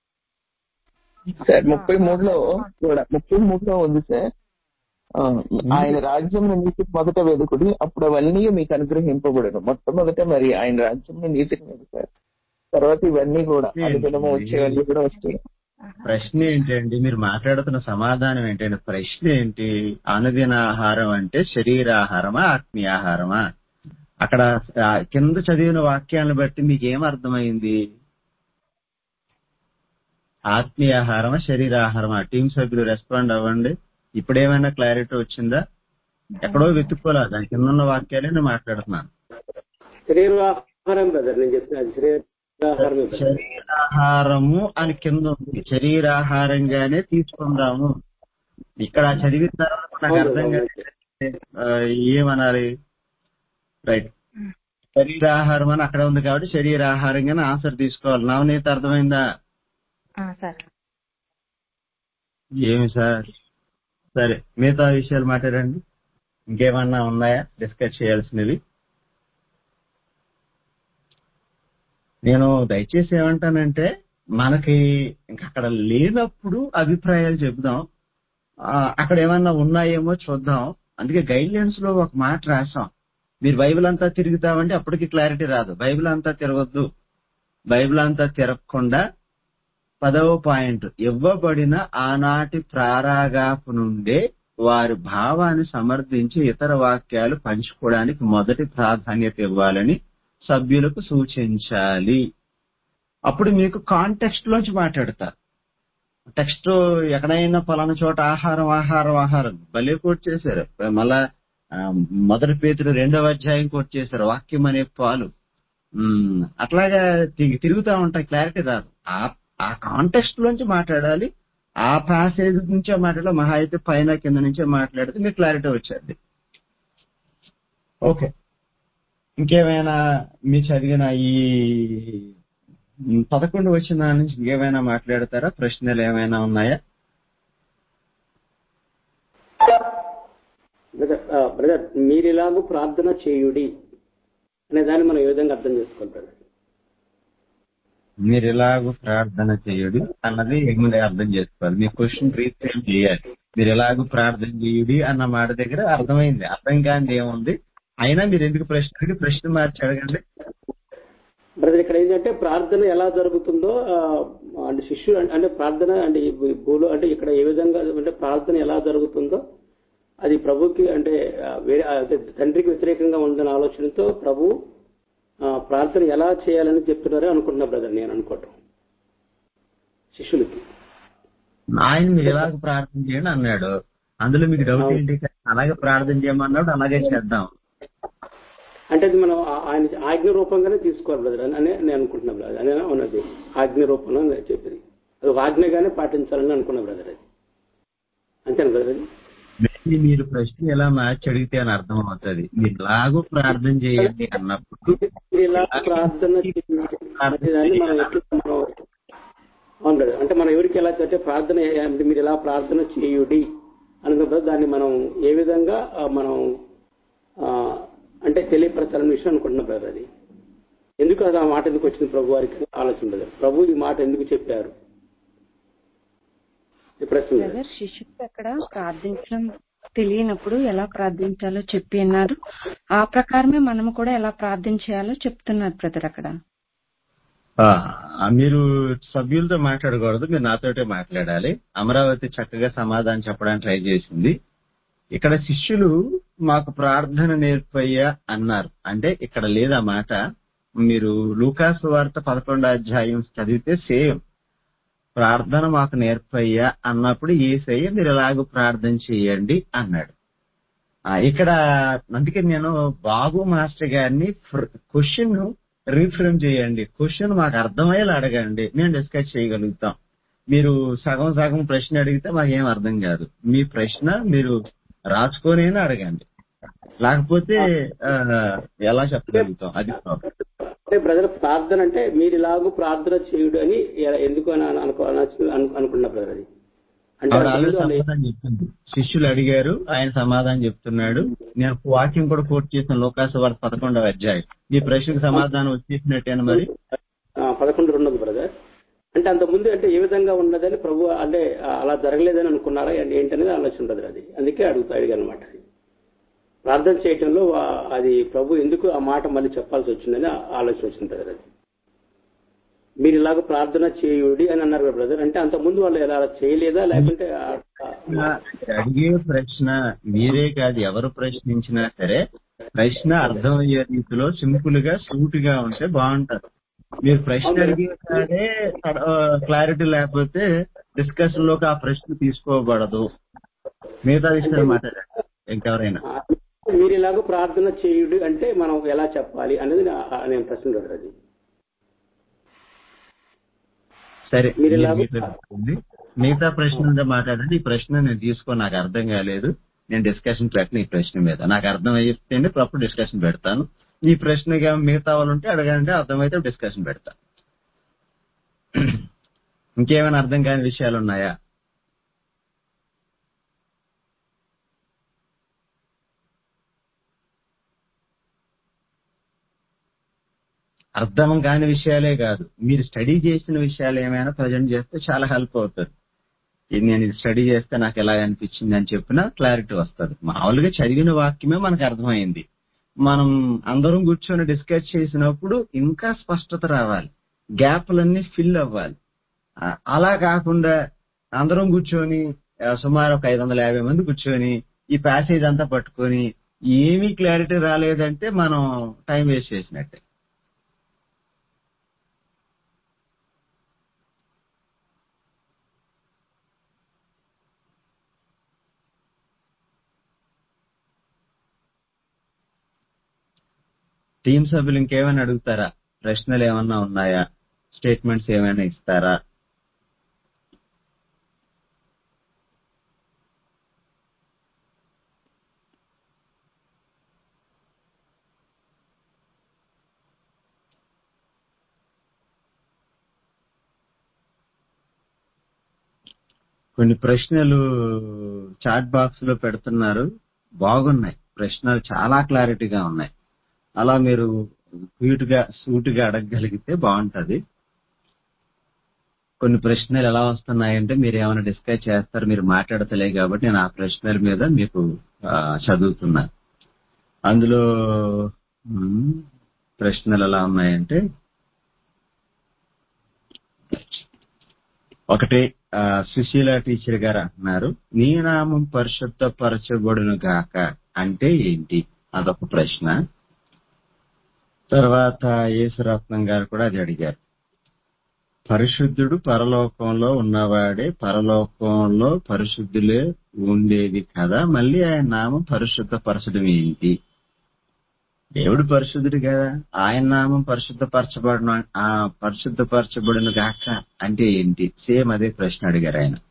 సార్ ముప్పై మూడులో కూడా ముప్పై మూడులో ఉంది సార్ ఆ, ఆయన రాజ్యం నీతికి మొదట వెదుకుడి అప్పుడు అవన్నీ మీకు అనుగ్రహింపబడను మొట్టమొదట మరి ఆయన రాజ్యం నీతికి వెతుకారు తర్వాత ఇవన్నీ కూడా అనుదినము వచ్చేవన్నీ కూడా వస్తాయి
ప్రశ్న ఏంటండి మీరు మాట్లాడుతున్న సమాధానం ఏంటండి ప్రశ్న ఏంటి అనుదిన ఆహారం అంటే శరీరాహారమా ఆత్మీయాహారమా అక్కడ ఆ, కింద చదివిన వాక్యాలను బట్టి మీకు ఏం అర్థమైంది ఆత్మీయ ఆహారమా శరీరాహారమా టీం సభ్యులు రెస్పాండ్ అవ్వండి ఇప్పుడేమైనా క్లారిటీ వచ్చిందా ఎక్కడో వెతుక్కోలే దాని కింద ఉన్న వాక్యాలే నేను మాట్లాడుతున్నాను
శరీరాహారం బ్రదర్ నేను చెప్పిన అది శరీరాహారమే బ్రదర్
శరీరాహారము అని కింద ఉంది శరీరాహారంగానే తీసుకుందాము ఇక్కడ చదివిన తర్వాత నాకు అర్థం కాదు ఆ, ఏమనాలి రైట్ శరీరాహారం అని అక్కడ ఉంది కాబట్టి శరీరాహారంగానే ఆన్సర్ తీసుకోవాలి నవనీత అర్థమైందా
ఆ, సార్
ఏమి సార్ సరే మిగతా విషయాలు మాట్లాడండి ఇంకేమన్నా ఉన్నాయా డిస్కస్ చేయాల్సినవి నేను దయచేసి ఏమంటానంటే మనకి ఇంక అక్కడ లేనప్పుడు అభిప్రాయాలు చెబుదాం ఆ, అక్కడ ఏమన్నా ఉన్నాయేమో చూద్దాం అందుకే గైడ్ లైన్స్ లో ఒక మాట రాసాం మీరు బైబిల్ అంతా తిరుగుతామంటే అప్పటికి క్లారిటీ రాదు బైబిల్ అంతా తిరగొద్దు బైబిల్ అంతా తిరగకుండా పదవ పాయింట్ ఇవ్వబడిన ఆనాటి ప్రారాగాపు నుండే వారి భావాన్ని సమర్థించి ఇతర వాక్యాలు పంచుకోవడానికి మొదటి ప్రాధాన్యత ఇవ్వాలని సభ్యులకు సూచించాలి అప్పుడు మీకు కాంటెక్స్ట్ లోంచి మాట్లాడతారు టెక్స్ట్ ఎక్కడైనా పలానా చోట ఆహారం ఆహారం ఆహారం భలే కోట్ చేశారు మళ్ళా ఆ, మొదటి పేతులు రెండవ అధ్యాయం కోట్ చేశారు వాక్యం అనే పాలు ఉమ్, అట్లాగా తి- తిరుగుతా ఉంటాయి క్లారిటీ రాదు ఆ ఆ కాంటెక్స్ట్ లోంచి మాట్లాడాలి ఆ ప్యాసేజ్ నుంచే మాట్లాడాలి మహా అయితే పైన కింద నుంచే మాట్లాడితే మీకు క్లారిటీ వచ్చేది ఓకే ఇంకేమైనా మీరు చదివిన ఈ పదకొండు వచ్చిన దాని నుంచి ఇంకేమైనా మాట్లాడతారా ప్రశ్నలు ఏమైనా ఉన్నాయా
బ్రదర్ ఆ, బ్రదర్ మీరు ఇలాగూ ప్రార్థన చేయుడి అనే దాన్ని మనం ఏ విధంగా అర్థం చేసుకోవాలి బ్రదర్
మీరు ఎలాగో ప్రార్థన చేయుడి అన్నది ముందే అర్థం చేసుకోవాలి మీ క్వశ్చన్ రీఫ్రేమ్ చేయాలి మీరు ఎలాగో ప్రార్థన చేయుడి అన్న మాట దగ్గర అర్థమైంది అర్థం కానిది ఏముంది అయినా మీరు ఎందుకు ప్రశ్న అడిగి ప్రశ్న మార్చి అడగండి
బ్రదర్ ఇక్కడ ఏంటంటే ప్రార్థన ఎలా జరుగుతుందో ఆ, అంటే శిష్యులు అంటే- అంటే ప్రార్థన అంటే ఈ భూలో అంటే ఇక్కడ ఏ విధంగా అంటే ప్రార్థన ఎలా జరుగుతుందో అది ప్రభుకి అంటే ఆ, వేరే ఆ, అంటే తండ్రికి వ్యతిరేకంగా ఉందన్న ఆలోచనతో ప్రభు ఆ, ప్రార్థన ఎలా చేయాలని చెప్తున్నారో అనుకుంటున్నా బ్రదర్ నేను అనుకోవటం శిష్యులకి
ఆయన మీరు ఎలాగ ప్రార్థన చేయండి అన్నాడు అందులో మీకు డౌట్ ఏంటి అలాగే ప్రార్థన చేయమన్నాడు అలాగే చేద్దాం
అంటే అది మనం ఆ- ఆయన ఆజ్ఞ రూపంగానే తీసుకోవాలి బ్రదర్ అని అని నేను అనుకుంటున్నా బ్రదర్ అదే ఉన్నది ఆజ్ఞ రూపంలో నేను చెప్పేది అది ఒక ఆజ్ఞగానే పాటించాలని అనుకున్నా బ్రదర్ అది అంతేనా బ్రదర్ అది
Maybe మీరు ప్రశ్న ఎలా మార్చి అడిగితే అని అర్థం అవుతుంది మీరు ఎలాగో ప్రార్థన చేయండి అన్నప్పుడు
మీరు ఇలా ప్రార్థన చేయండి అనే దాన్ని మనం ఎట్లా మనం అవును బ్రదర్ అంటే మనం ఎవరికి ఎలా అంటే ప్రార్థన ఏ- అంటే మీరు ఎలా ప్రార్థన చేయుడి అనుకున్నప్పుడు దాన్ని మనం ఏ విధంగా ఆ, మనం ఆ, అంటే తెలియపరచాలని విషయం అనుకుంటున్నాం బ్రదర్ అది ఎందుకు అది ఆ మాట ఎందుకు వచ్చింది ప్రభు వారికి ఆలోచన బ్రదర్ ప్రభు ఈ మాట ఎందుకు చెప్పారు ఈ ప్రశ్న బ్రదర్.
బ్రదర్ శిష్యుకి అక్కడ ప్రార్థించడం తెలియనప్పుడు ఎలా ప్రార్థించాలో చెప్పి అన్నారు ఆ ప్రకారమే మనము కూడా ఎలా ప్రార్థించాలో చెప్తున్నారు బ్రదర్ అక్కడ
ఆ, మీరు సభ్యులతో మాట్లాడకూడదు మీరు నాతోటే మాట్లాడాలి అమరావతి చక్కగా సమాధానం చెప్పడానికి ట్రై చేసింది ఇక్కడ శిష్యులు మాకు ప్రార్థన నేర్పయ్యా అన్నారు అంటే ఇక్కడ లేదా మాట మీరు లూకాసు వార్త పదకొండో అధ్యాయం చదివితే సేమ్ ప్రార్థన మాకు నేర్పయ్యా అన్నప్పుడు ఏసయ్య మీరు ఎలాగో ప్రార్థన చేయండి అన్నాడు ఆ, ఇక్కడ అందుకే నేను బాబు మాస్టర్ గారిని క్వశ్చన్ రీఫ్రేమ్ చేయండి క్వశ్చన్ మాకు అర్థమయ్యేలా అడగండి మేము డిస్కస్ చేయగలుగుతాం మీరు సగం సగం ప్రశ్న అడిగితే మాకేం అర్థం కాదు మీ ప్రశ్న మీరు రాసుకొనైనా అడగండి లేకపోతే ఆ, ఎలా చెప్పగలుగుతాం అది ప్రాబ్లం
అంటే బ్రదర్ ప్రార్థన అంటే మీరు ఇలాగూ ప్రార్థన చేయుడు అని ఎ- ఎందుకు అని అనుకో అను- అనుకున్నా బ్రదర్ అది అంటే
ఆవిడ ఆల్రెడీ
అంతకుముందు వాళ్ళు
సమాధానం చెప్పింది శిష్యులు అడిగారు ఆయన సమాధానం చెప్తున్నాడు నేను వాక్యం కూడా కోట్ చేసిన లోకాసు వార్త పదకొండవ అధ్యాయం ఈ ప్రశ్నకు సమాధానం వచ్చేసినట్టేనా మరి
ఆ, పదకొండు రెండు ఉంది బ్రదర్ అంటే అంత ముందు అంటే ఏ విధంగా ఉన్నదని ప్రభు అంటే ఆ, అలా జరగలేదని అనుకున్నారా అంటే ఏంటనేది ఆలోచన బ్రదర్ అది అందుకే అడుగుతా అడిగాను అనమాట ప్రార్థన చేయటంలో వా- అది ప్రభు ఎందుకు ఆ మాట మళ్ళీ చెప్పాల్సి వచ్చిందని ఆ- ఆలోచన వచ్చింది బ్రదర్ అది మీరు ఇలాగ ప్రార్థన చేయుడి అని అన్నారు కదా బ్రదర్ అంటే అంత ముందు వాళ్ళు ఎలా చేయలేదా లేకుంటే ఆ- ఆ-
అడిగే ప్రశ్న మీరే కాదు ఎవరు ప్రశ్నించినా సరే ప్రశ్న అర్థమయ్యే రీతిలో సింపుల్ గా సూటిగా ఉంటే బాగుంటారు మీరు ప్రశ్న
అవును.
అడిగిన కాడే క్లారిటీ లేకపోతే డిస్కషన్ లోకి ఆ ప్రశ్న తీసుకోబడదు మిగతా విషయాలు మాట్లాడండి ఇంకెవరైనా
ఆ, మీరు ఇలాగ ప్రార్థన చేయుడు అంటే మనం ఎలా చెప్పాలి అనేది నా- ఆ, నేను ప్రశ్న బ్రదర్ అది
సరే
మీరు
మీరు
ఎలాగో-
మీతో మాట్లాడండి. మిగతా ప్రశ్న ఉంటే మాట్లాడండి ఈ ప్రశ్న నేను తీసుకో నాకు అర్థం కాలేదు నేను డిస్కషన్ పెట్టను ఈ ప్రశ్న మీద నాకు అర్థం అయితేనే అప్పుడు డిస్కషన్ పెడతాను ఈ ప్రశ్నగా మిగతా వాళ్ళు ఉంటే అడగండి అర్థమైతే డిస్కషన్ పెడతా ఇంకేమైనా అర్థం కాని విషయాలు ఉన్నాయా అర్థం కాని విషయాలే కాదు మీరు స్టడీ చేసిన విషయాలు ఏమైనా ప్రజెంట్ చేస్తే చాలా హెల్ప్ అవుతుంది ఇది నేను ఇది స్టడీ చేస్తే నాకు ఎలా అనిపించింది అని చెప్పినా క్లారిటీ వస్తుంది మామూలుగా చదివిన వాక్యమే మనకు అర్థమైంది మనం అందరం కూర్చొని డిస్కస్ చేసినప్పుడు ఇంకా స్పష్టత రావాలి గ్యాప్లన్నీ ఫిల్ అవ్వాలి ఆ, అలా కాకుండా అందరం కూర్చొని ఆ, సుమారు ఒక ఐదు వందల యాభై మంది కూర్చొని ఈ ప్యాసేజ్ అంతా పట్టుకొని ఏమీ క్లారిటీ రాలేదంటే మనం టైం వేస్ట్ చేసినట్టే టీం సభ్యులు ఇంకేమైనా అడుగుతారా ప్రశ్నలు ఏమన్నా ఉన్నాయా స్టేట్మెంట్స్ ఏమైనా ఇస్తారా కొన్ని ప్రశ్నలు చాట్ బాక్స్ లో పెడుతున్నారు బాగున్నాయి ప్రశ్నలు చాలా క్లారిటీగా ఉన్నాయి అలా మీరు క్యూట్గా సూటిగా అడగగలిగితే బాగుంటది కొన్ని ప్రశ్నలు ఎలా వస్తున్నాయంటే మీరు ఏమైనా డిస్కస్ చేస్తారు మీరు మాట్లాడతలే కాబట్టి నేను ఆ ప్రశ్నల మీద మీకు ఆ, చదువుతున్నా అందులో మ్, ప్రశ్నలు ఎలా ఉన్నాయంటే ఒకటి ఆ, సుశీల టీచర్ గారు అంటున్నారు నీ నామం పరిశుద్ధపరచబడును గాక అంటే ఏంటి అదొక ప్రశ్న తర్వాత యేసురత్నం గారు కూడా అది అడిగారు పరిశుద్ధుడు పరలోకంలో ఉన్నవాడే పరలోకంలో పరిశుద్ధులే ఉండేది కదా మళ్ళీ ఆయన నామం పరిశుద్ధపరచడం ఏంటి దేవుడు పరిశుద్ధుడు కదా ఆయన నామం పరిశుద్ధపరచబడిన ఆ పరిశుద్ధపరచబడిన గాక అంటే ఏంటి సేమ్ అదే ప్రశ్న అడిగారు ఆయన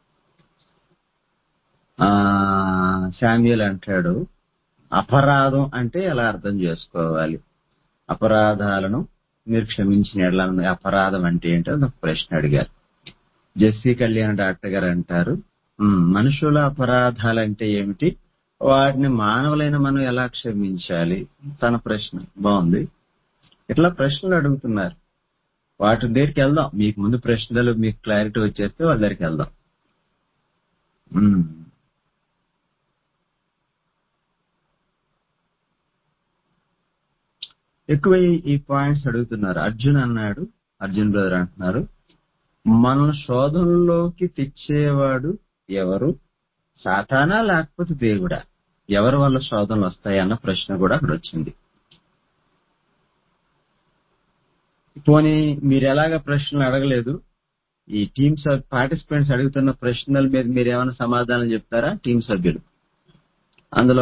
ఆ శామ్యుల్ అంటాడు అపరాధం అంటే ఎలా అర్థం చేసుకోవాలి అపరాధాలను మీరు క్షమించిన ఎడల అపరాధం అంటే ఏంటో ఒక ప్రశ్న అడిగారు జెస్సీ కళ్యాణ్ డాక్టర్ గారు అంటారు "ఉమ్, మనుషుల అపరాధాలు అంటే ఏమిటి వాటిని మానవులైన మనం ఎలా క్షమించాలి తన ప్రశ్న బాగుంది ఇట్లా ప్రశ్నలు అడుగుతున్నారు వాటి దగ్గరికి వెళ్దాం మీకు ముందు ప్రశ్నలు మీకు క్లారిటీ వచ్చేస్తే వాళ్ళ దగ్గరికి వెళ్దాం ఉమ్. ఎక్కువ ఈ- ఈ పాయింట్స్ అడుగుతున్నారు అర్జున్ అన్నాడు అర్జున్ బ్రదర్ అంటున్నారు మన శోధనలోకి తెచ్చేవాడు ఎవరు సాతానా లేకపోతే దేవుడా ఎవరి వల్ల శోధనలు వస్తాయి అన్న ప్రశ్న కూడా అక్కడ వచ్చింది పోనీ మీరు ఎలాగ ప్రశ్నలు అడగలేదు ఈ టీమ్ సబ్ పార్టిసిపెంట్స్ అడుగుతున్న ప్రశ్నల మీద మీరు ఏమైనా సమాధానం చెప్తారా టీం సభ్యులు అందులో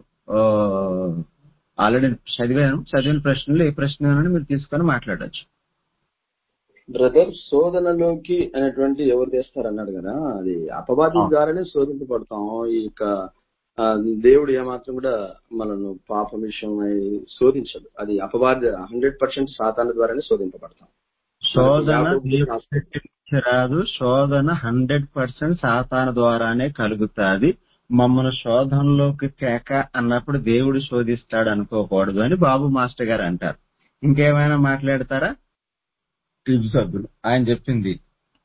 ఆల్రెడీ చదివాను చదివిన ప్రశ్నలు ఏ ప్రశ్న అయినా మీరు తీసుకొని మాట్లాడొచ్చు
బ్రదర్ శోధనలోకి అనేటువంటి ఎవరు తెస్తారు అన్నాడు కదా అది అపవాది
అవును.
ద్వారానే శోధింపబడతాం ఈ యొక్క ఆ, దేవుడు ఏమాత్రం కూడా మనను పాపం విషయమై శోధించడు అది అపవాది హండ్రెడ్ పర్సెంట్ సాతాన ద్వారానే శోధింపబడతాం
శోధన
యాకోబు
దేవుడి
రాస్తాడు.
దగ్గర నుంచి రాదు శోధన హండ్రెడ్ పర్సెంట్ సాతాన ద్వారానే కలుగుతాది మమ్మల్ని శోధనలోకి కేక అన్నప్పుడు దేవుడు శోధిస్తాడు అనుకోకూడదు అని బాబు మాస్టర్ గారు అంటారు ఇంకేమైనా మాట్లాడతారా టీం సభ్యులు ఆయన చెప్పింది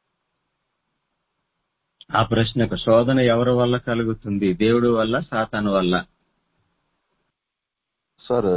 ఆ ప్రశ్నకు శోధన ఎవరి వల్ల కలుగుతుంది దేవుడి వల్ల సాతాను వల్ల
సార్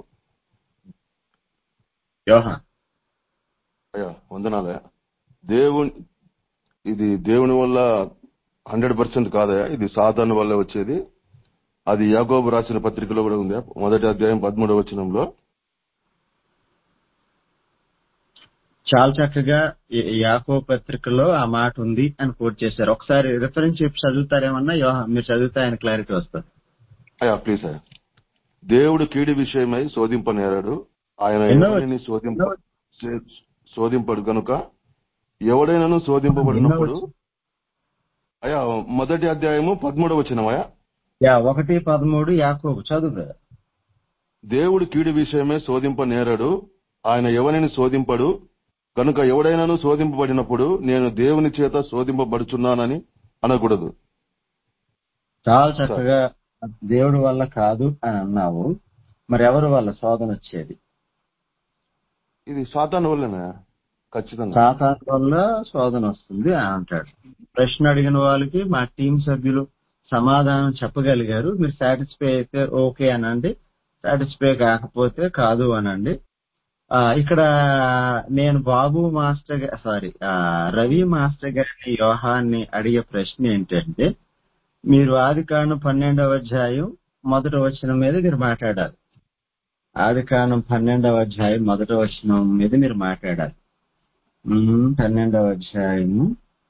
యోహన్
అయ్యా వందనాలే దేవుని ఇది దేవుని వల్ల హండ్రెడ్ పర్సెంట్ కాదయా ఇది సాధారణ వల్ల వచ్చేది అది యాగోబు రాసిన పత్రికలో కూడా ఉంది మొదటి అధ్యాయం పదమూడవ వచనంలో
చాలా చక్కగా ఈ- ఈ యాకో పత్రికలో ఆ మాట ఉంది అని కోట్ చేశారు ఒకసారి రిఫరెన్స్ చెప్పి చదువుతారేమన్నా యోహ- మీరు చదివితే ఆయన క్లారిటీ వస్తుంది
అయ్యా ప్లీజ్ అయ్యా దేవుడు కీడి విషయమై శోధింపనేరాడు ఆయన
ఎన్నో
ఎవరిని శోధింప శే- శోధింపడు గనుక ఎవడైనాను శోధింపబడినప్పుడు
ఎన్నో
అయ్యా మొదటి అధ్యాయము పదమూడవ వచ్చినమయ్యా
యా ఒకటి పదమూడు యాకోబు చదువు brother.
దేవుడు కీడు విషయమే శోధింప నేరడు ఆయన ఎవరిని శోధింపడు కనుక ఎవడైనాను శోధింపబడినప్పుడు నేను దేవుని చేత శోధింపబడుచున్నానని అనకూడదు
చాలా చక్కగా దేవుడి వల్ల కాదు అని అన్నావు మరి ఎవరి వల్ల శోధన వచ్చేది
ఇది సాతాను వల్లనే ఖచ్చితంగా
సాతాన్ వల్ల శోధన వస్తుంది అని అంటాడు ప్రశ్న అడిగిన వాళ్ళకి మా టీం సభ్యులు సమాధానం చెప్పగలిగారు మీరు సాటిస్ఫై అయితే ఓకే అనండి సాటిస్ఫై కాకపోతే కాదు అనండి ఆ, ఇక్కడ నేను Babu master sorry Ravi master గారి యోహాన్ని అడిగే ప్రశ్న ఏంటంటే మీరు ఆది కాండం పన్నెండవ అధ్యాయం మొదటి వచనం మీద మీరు మాట్లాడాలి ఆది కాండం పన్నెండవ అధ్యాయం మొదటి వచనం మీద మీరు మాట్లాడాలి ఉమ్, పన్నెండవ అధ్యాయము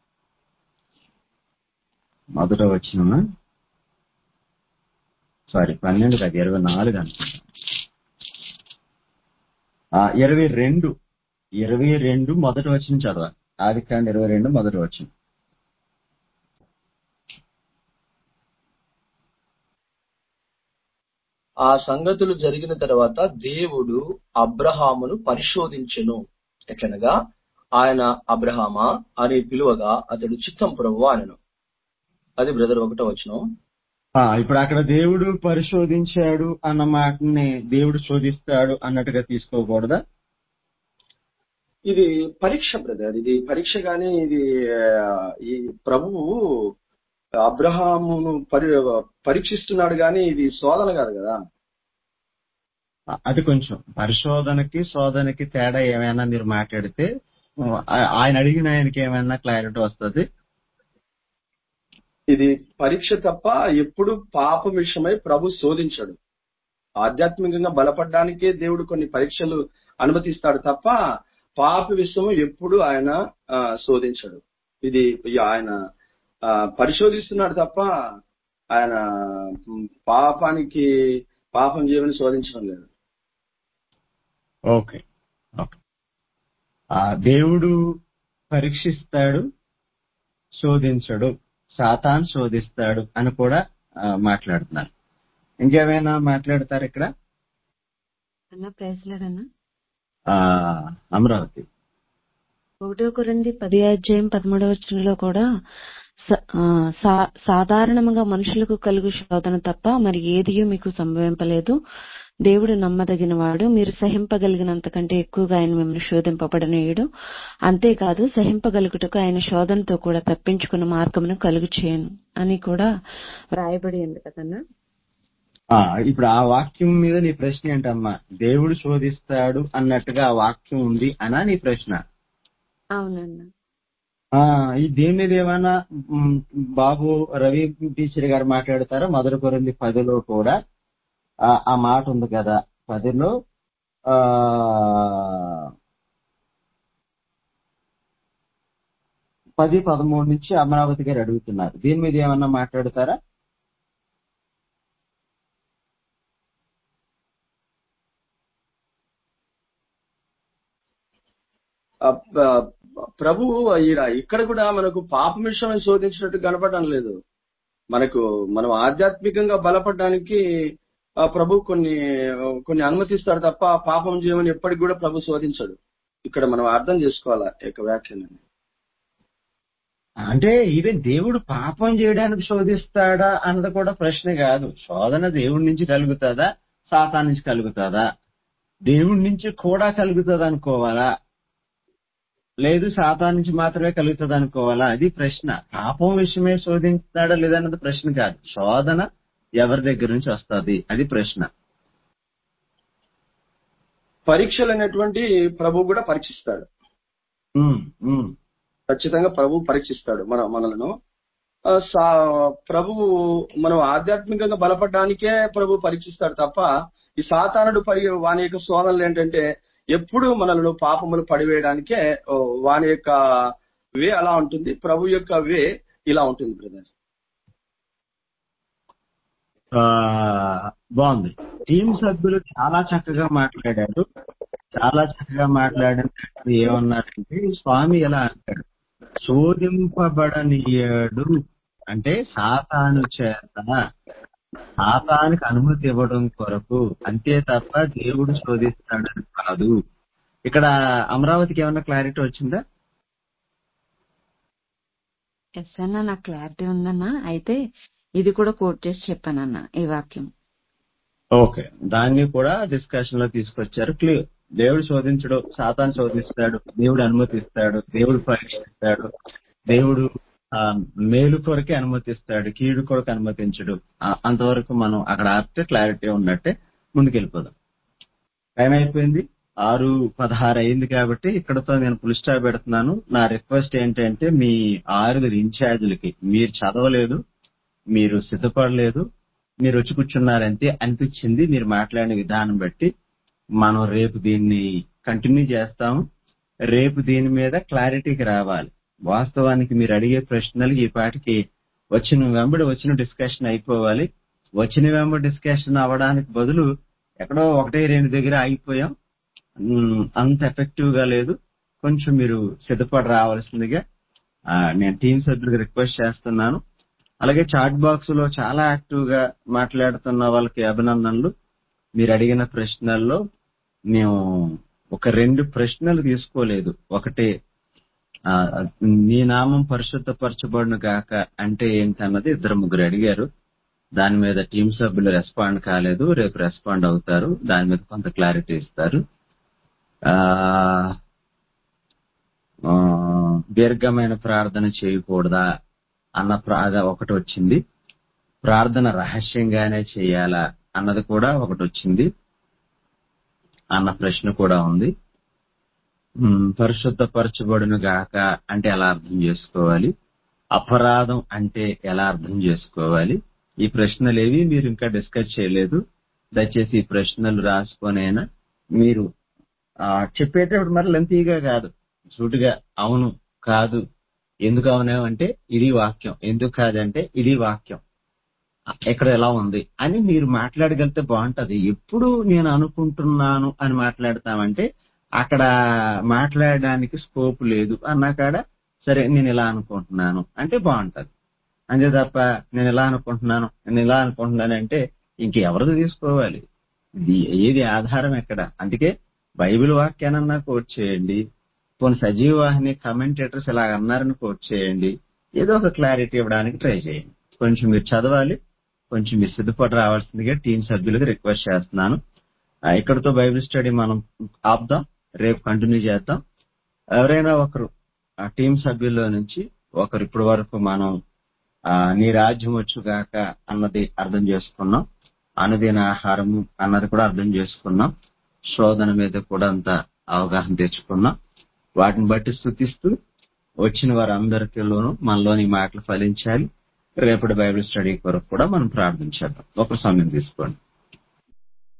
మొదట వచ్చిన సారీ పన్నెండు కాదు ఇరవై నాలుగు అనుకుంటా ఆ, ఇరవై రెండు ఇరవై రెండు మొదటి వచ్చిన చదవాలి ఆది కాండ ఇరవై రెండు మొదటి వచ్చిన
ఆ సంగతులు జరిగిన తర్వాత దేవుడు అబ్రహామును పరిశోధించెను ఎట్లనగా ఆయన అబ్రహామా అని పిలువగా అతడు చిత్తం ప్రభు అనను అది బ్రదర్ ఒకటో వచనం
ఆ, ఇప్పుడు అక్కడ దేవుడు పరిశోధించాడు అన్న మాటని దేవుడు శోధిస్తాడు అన్నట్టుగా తీసుకోకూడదా
ఇది పరీక్ష బ్రదర్ ఇది పరీక్ష గాని ఇది ఆ, ఈ ప్రభువు అబ్రహామును పరి పరీక్షిస్తున్నాడు గాని ఇది శోధన కాదు కదా
ఆ, అది కొంచెం పరిశోధనకి శోధనకి తేడా ఏమైనా మీరు మాట్లాడితే ఆ- ఆయన అడిగిన ఆయనకి ఏమైనా క్లారిటీ వస్తుంది
ఇది పరీక్ష తప్ప ఎప్పుడు పాపం విషయమై ప్రభు శోధించడు ఆధ్యాత్మికంగా బలపడడానికే దేవుడు కొన్ని పరీక్షలు అనుమతిస్తాడు తప్ప పాప విషయం ఎప్పుడు ఆయన ఆ, శోధించడు ఇది ఆయన ఆ, పరిశోధిస్తున్నాడు తప్ప ఆయన ఉమ్, పాపానికి పాపం చేయమని శోధించడం లేదు
ఓకే ఓకే ఆ దేవుడు పరీక్షిస్తాడు శోధించడు సాతాన్ శోధిస్తాడు అని కూడా ఆ, మాట్లాడుతున్నారు ఇంకేమైనా మాట్లాడతారు ఇక్కడ
అన్న ప్రైజ్లాడన్నా
ఆ, అమరావతి
ఒకటో కొరింది పది అధ్యాయం పదమూడవ వచనంలో కూడా స- ఆ, సా- సాధారణంగా మనుషులకు కలుగు శోధన తప్ప మరి ఏదియూ మీకు సంభవింపలేదు దేవుడు నమ్మదగిన వాడు మీరు సహింపగలిగినంత కంటే ఎక్కువగా ఆయన మిమ్మల్ని శోధింపబడనీయుడు అంతేకాదు సహింపగలుగుటకు ఆయన శోధనతో కూడా తప్పించుకున్న మార్గమును కలుగు చేయను అని కూడా వ్రాయబడి ఉంది కదన్నా
ఆ, ఇప్పుడు ఆ వాక్యం మీద నీ ప్రశ్న ఏంటమ్మా దేవుడు శోధిస్తాడు అన్నట్టుగా ఆ వాక్యం ఉంది అనా నీ ప్రశ్న
అవునన్నా
ఆ ఈ దీని మీద ఏమైనా మ్, బాబు రవి టీచర్ గారు మాట్లాడతారా మొదటి కొరింది పదిలో కూడా ఆ ఆ మాట ఉంది కదా పదిలో ఆ పది పదమూడు నుంచి అమరావతి గారు అడుగుతున్నారు దీని మీద ఏమన్నా మాట్లాడతారా
ఆ, ప- ప్రభు ఈడ ఇక్కడ కూడా మనకు పాపం విషయమై శోధించినట్టు కనపడడం లేదు మనకు మనం ఆధ్యాత్మికంగా బలపడడానికి ఆ ప్రభు కొన్ని కొన్ని అనుమతిస్తాడు తప్ప పాపం చేయమని ఎప్పటికి కూడా ప్రభు శోధించడు ఇక్కడ మనం అర్థం చేసుకోవాలా ఈ యొక్క వ్యాఖ్యానాన్ని
అంటే ఈవెన్ దేవుడు పాపం చేయడానికి శోధిస్తాడా అన్నది కూడా ప్రశ్న కాదు శోధన దేవుడి నుంచి కలుగుతుందా సాతా నుంచి కలుగుతుందా దేవుడి నుంచి కూడా కలుగుతుంది అనుకోవాలా లేదు సాతా నుంచి మాత్రమే కలుగుతుంది అనుకోవాలా అది ప్రశ్న పాపం విషయమే శోధిస్తాడా లేదన్నది ప్రశ్న కాదు శోధన ఎవరి దగ్గర నుంచి వస్తుంది అది ప్రశ్న
పరీక్షలు అనేటువంటి ప్రభు కూడా పరీక్షిస్తాడు
ఉమ్, ఉమ్.
ఖచ్చితంగా ప్రభు పరీక్షిస్తాడు మన మనలను ఆ, సా- ప్రభువు మనం ఆధ్యాత్మికంగా బలపడడానికే ప్రభు పరీక్షిస్తాడు తప్ప ఈ సాతానుడు పరి వాని యొక్క శోధనలు ఏంటంటే ఎప్పుడు మనల్ని పాపములు పడివేయడానికే ఓ, వాని యొక్క వే అలా ఉంటుంది ప్రభు యొక్క వే ఇలా ఉంటుంది బ్రదర్
ఆ, బాగుంది టీం సభ్యులు చాలా చక్కగా మాట్లాడారు చాలా చక్కగా మాట్లాడినప్పుడు ఏమన్నారంటే స్వామి ఎలా అంటాడు శోధింపబడనీయడు అంటే సాతాను చేత సాతానికి అనుమతి ఇవ్వడం కొరకు అంతే తప్ప దేవుడు శోధిస్తాడని కాదు ఇక్కడ అమరావతికి ఏమన్నా క్లారిటీ వచ్చిందా
ఎస్ అన్న నాకు క్లారిటీ ఉందన్నా అయితే ఇది కూడా కోట్ చేసి చెప్పానన్న ఈ వాక్యం
ఓకే దాన్ని కూడా డిస్కషన్ లో తీసుకొచ్చారు క్లియర్ దేవుడు శోధించడు సాతాను శోధిస్తాడు దేవుడు అనుమతిస్తాడు దేవుడు పరీక్షిస్తాడు దేవుడు ఆ, మేలు కొరకే అనుమతిస్తాడు కీడు కొరకు అనుమతించడు ఆ, అంతవరకు మనం అక్కడ ఆపితే క్లారిటీ ఉన్నట్టే ముందుకెళ్ళిపోదాం టైం అయిపోయింది ఆరు పదహారు అయింది కాబట్టి ఇక్కడతో నేను ఫుల్ స్టాప్ పెడుతున్నాను నా రిక్వెస్ట్ ఏంటంటే మీ ఆరుగురు ఇన్ఛార్జీలకి మీరు చదవలేదు మీరు సిద్ధపడలేదు మీరు వచ్చి కూర్చున్నారంటే అనిపించింది మీరు మాట్లాడిన విధానం బట్టి మనం రేపు దీన్ని కంటిన్యూ చేస్తాము రేపు దీని మీద క్లారిటీకి రావాలి వాస్తవానికి మీరు అడిగే ప్రశ్నలు ఈ పాటికి వచ్చిన వెంబడి వచ్చిన డిస్కషన్ అయిపోవాలి వచ్చిన వెంబడి డిస్కషన్ అవ్వడానికి బదులు ఎక్కడో ఒకటే రెండు దగ్గర ఆగిపోయాం ఉమ్, అంత ఎఫెక్టివ్ గా లేదు కొంచెం మీరు సిద్ధపడి రావాల్సిందిగా ఆ, నేను టీమ్ సభ్యులకు రిక్వెస్ట్ చేస్తున్నాను అలాగే చాట్ బాక్స్ లో చాలా యాక్టివ్ గా మాట్లాడుతున్న వాళ్ళకి అభినందనలు మీరు అడిగిన ప్రశ్నల్లో మేము ఒక రెండు ప్రశ్నలు తీసుకోలేదు ఒకటి ఆ, నీ నామం పరిశుద్ధపరచబడును గాక అంటే ఏంటన్నది ఇద్దరు ముగ్గురు అడిగారు దాని మీద టీం సభ్యులు రెస్పాండ్ కాలేదు రేపు రెస్పాండ్ అవుతారు దాని మీద కొంత క్లారిటీ ఇస్తారు ఆ ఆ, దీర్ఘమైన ప్రార్థన చేయకూడదా అన్న ప్రాధ ఒకటి వచ్చింది ప్రార్థన రహస్యంగానే చేయాలా అన్నది కూడా ఒకటి వచ్చింది అన్న ప్రశ్న కూడా ఉంది ఉమ్, పరిశుద్ధపరచబడును గాక అంటే ఎలా అర్థం చేసుకోవాలి అపరాధం అంటే ఎలా అర్థం చేసుకోవాలి ఈ ప్రశ్నలు ఏవి మీరు ఇంకా డిస్కస్ చేయలేదు దయచేసి ఈ ప్రశ్నలు రాసుకొనైనా మీరు ఆ, చెప్పేటప్పుడు మరి లెంతీగా కాదు సూటిగా అవును కాదు ఎందుకు అవునేమో అంటే ఇది వాక్యం ఎందుకు కాదంటే ఇది వాక్యం ఎక్కడ ఎలా ఉంది అని మీరు మాట్లాడగలిగితే బాగుంటది ఎప్పుడు నేను అనుకుంటున్నాను అని మాట్లాడతామంటే అక్కడ మాట్లాడడానికి స్కోప్ లేదు అన్నా కాడ సరే నేను ఇలా అనుకుంటున్నాను అంటే బాగుంటది అంతే తప్ప నేను ఇలా అనుకుంటున్నాను నేను ఇలా అనుకుంటున్నాను అంటే ఇంకెవరిది తీసుకోవాలి ఇది ఏది ఆధారం ఎక్కడ అందుకే బైబిల్ వాక్యానన్నా కోట్ చేయండి కొన్ని సజీవ వాహిని కమెంటేటర్స్ ఇలా అన్నారని కోట్ చేయండి ఏదో ఒక క్లారిటీ ఇవ్వడానికి ట్రై చేయండి కొంచెం మీరు చదవాలి కొంచెం మీరు సిద్ధపడి రావాల్సిందిగా టీం సభ్యులకు రిక్వెస్ట్ చేస్తున్నాను ఆ, ఇక్కడతో బైబిల్ స్టడీ మనం ఆపుదాం రేపు కంటిన్యూ చేద్దాం ఎవరైనా ఒకరు ఆ టీం సభ్యుల్లో నుంచి ఒకరు ఇప్పటి వరకు మనం ఆ, నీ రాజ్యం వచ్చుగాక అన్నది అర్థం చేసుకున్నాం అనుదిన ఆహారము అన్నది కూడా అర్థం చేసుకున్నాం శోధన మీద కూడా అంత అవగాహన తెచ్చుకున్నాం వాటిని బట్టి స్థుతిస్తూ వచ్చిన వారందరికీలోనూ మనలోని మాటలు ఫలించాలి రేపటి బైబిల్ స్టడీ కొరకు కూడా మనం ప్రార్థించేద్దాం ఒక సమయం తీసుకోండి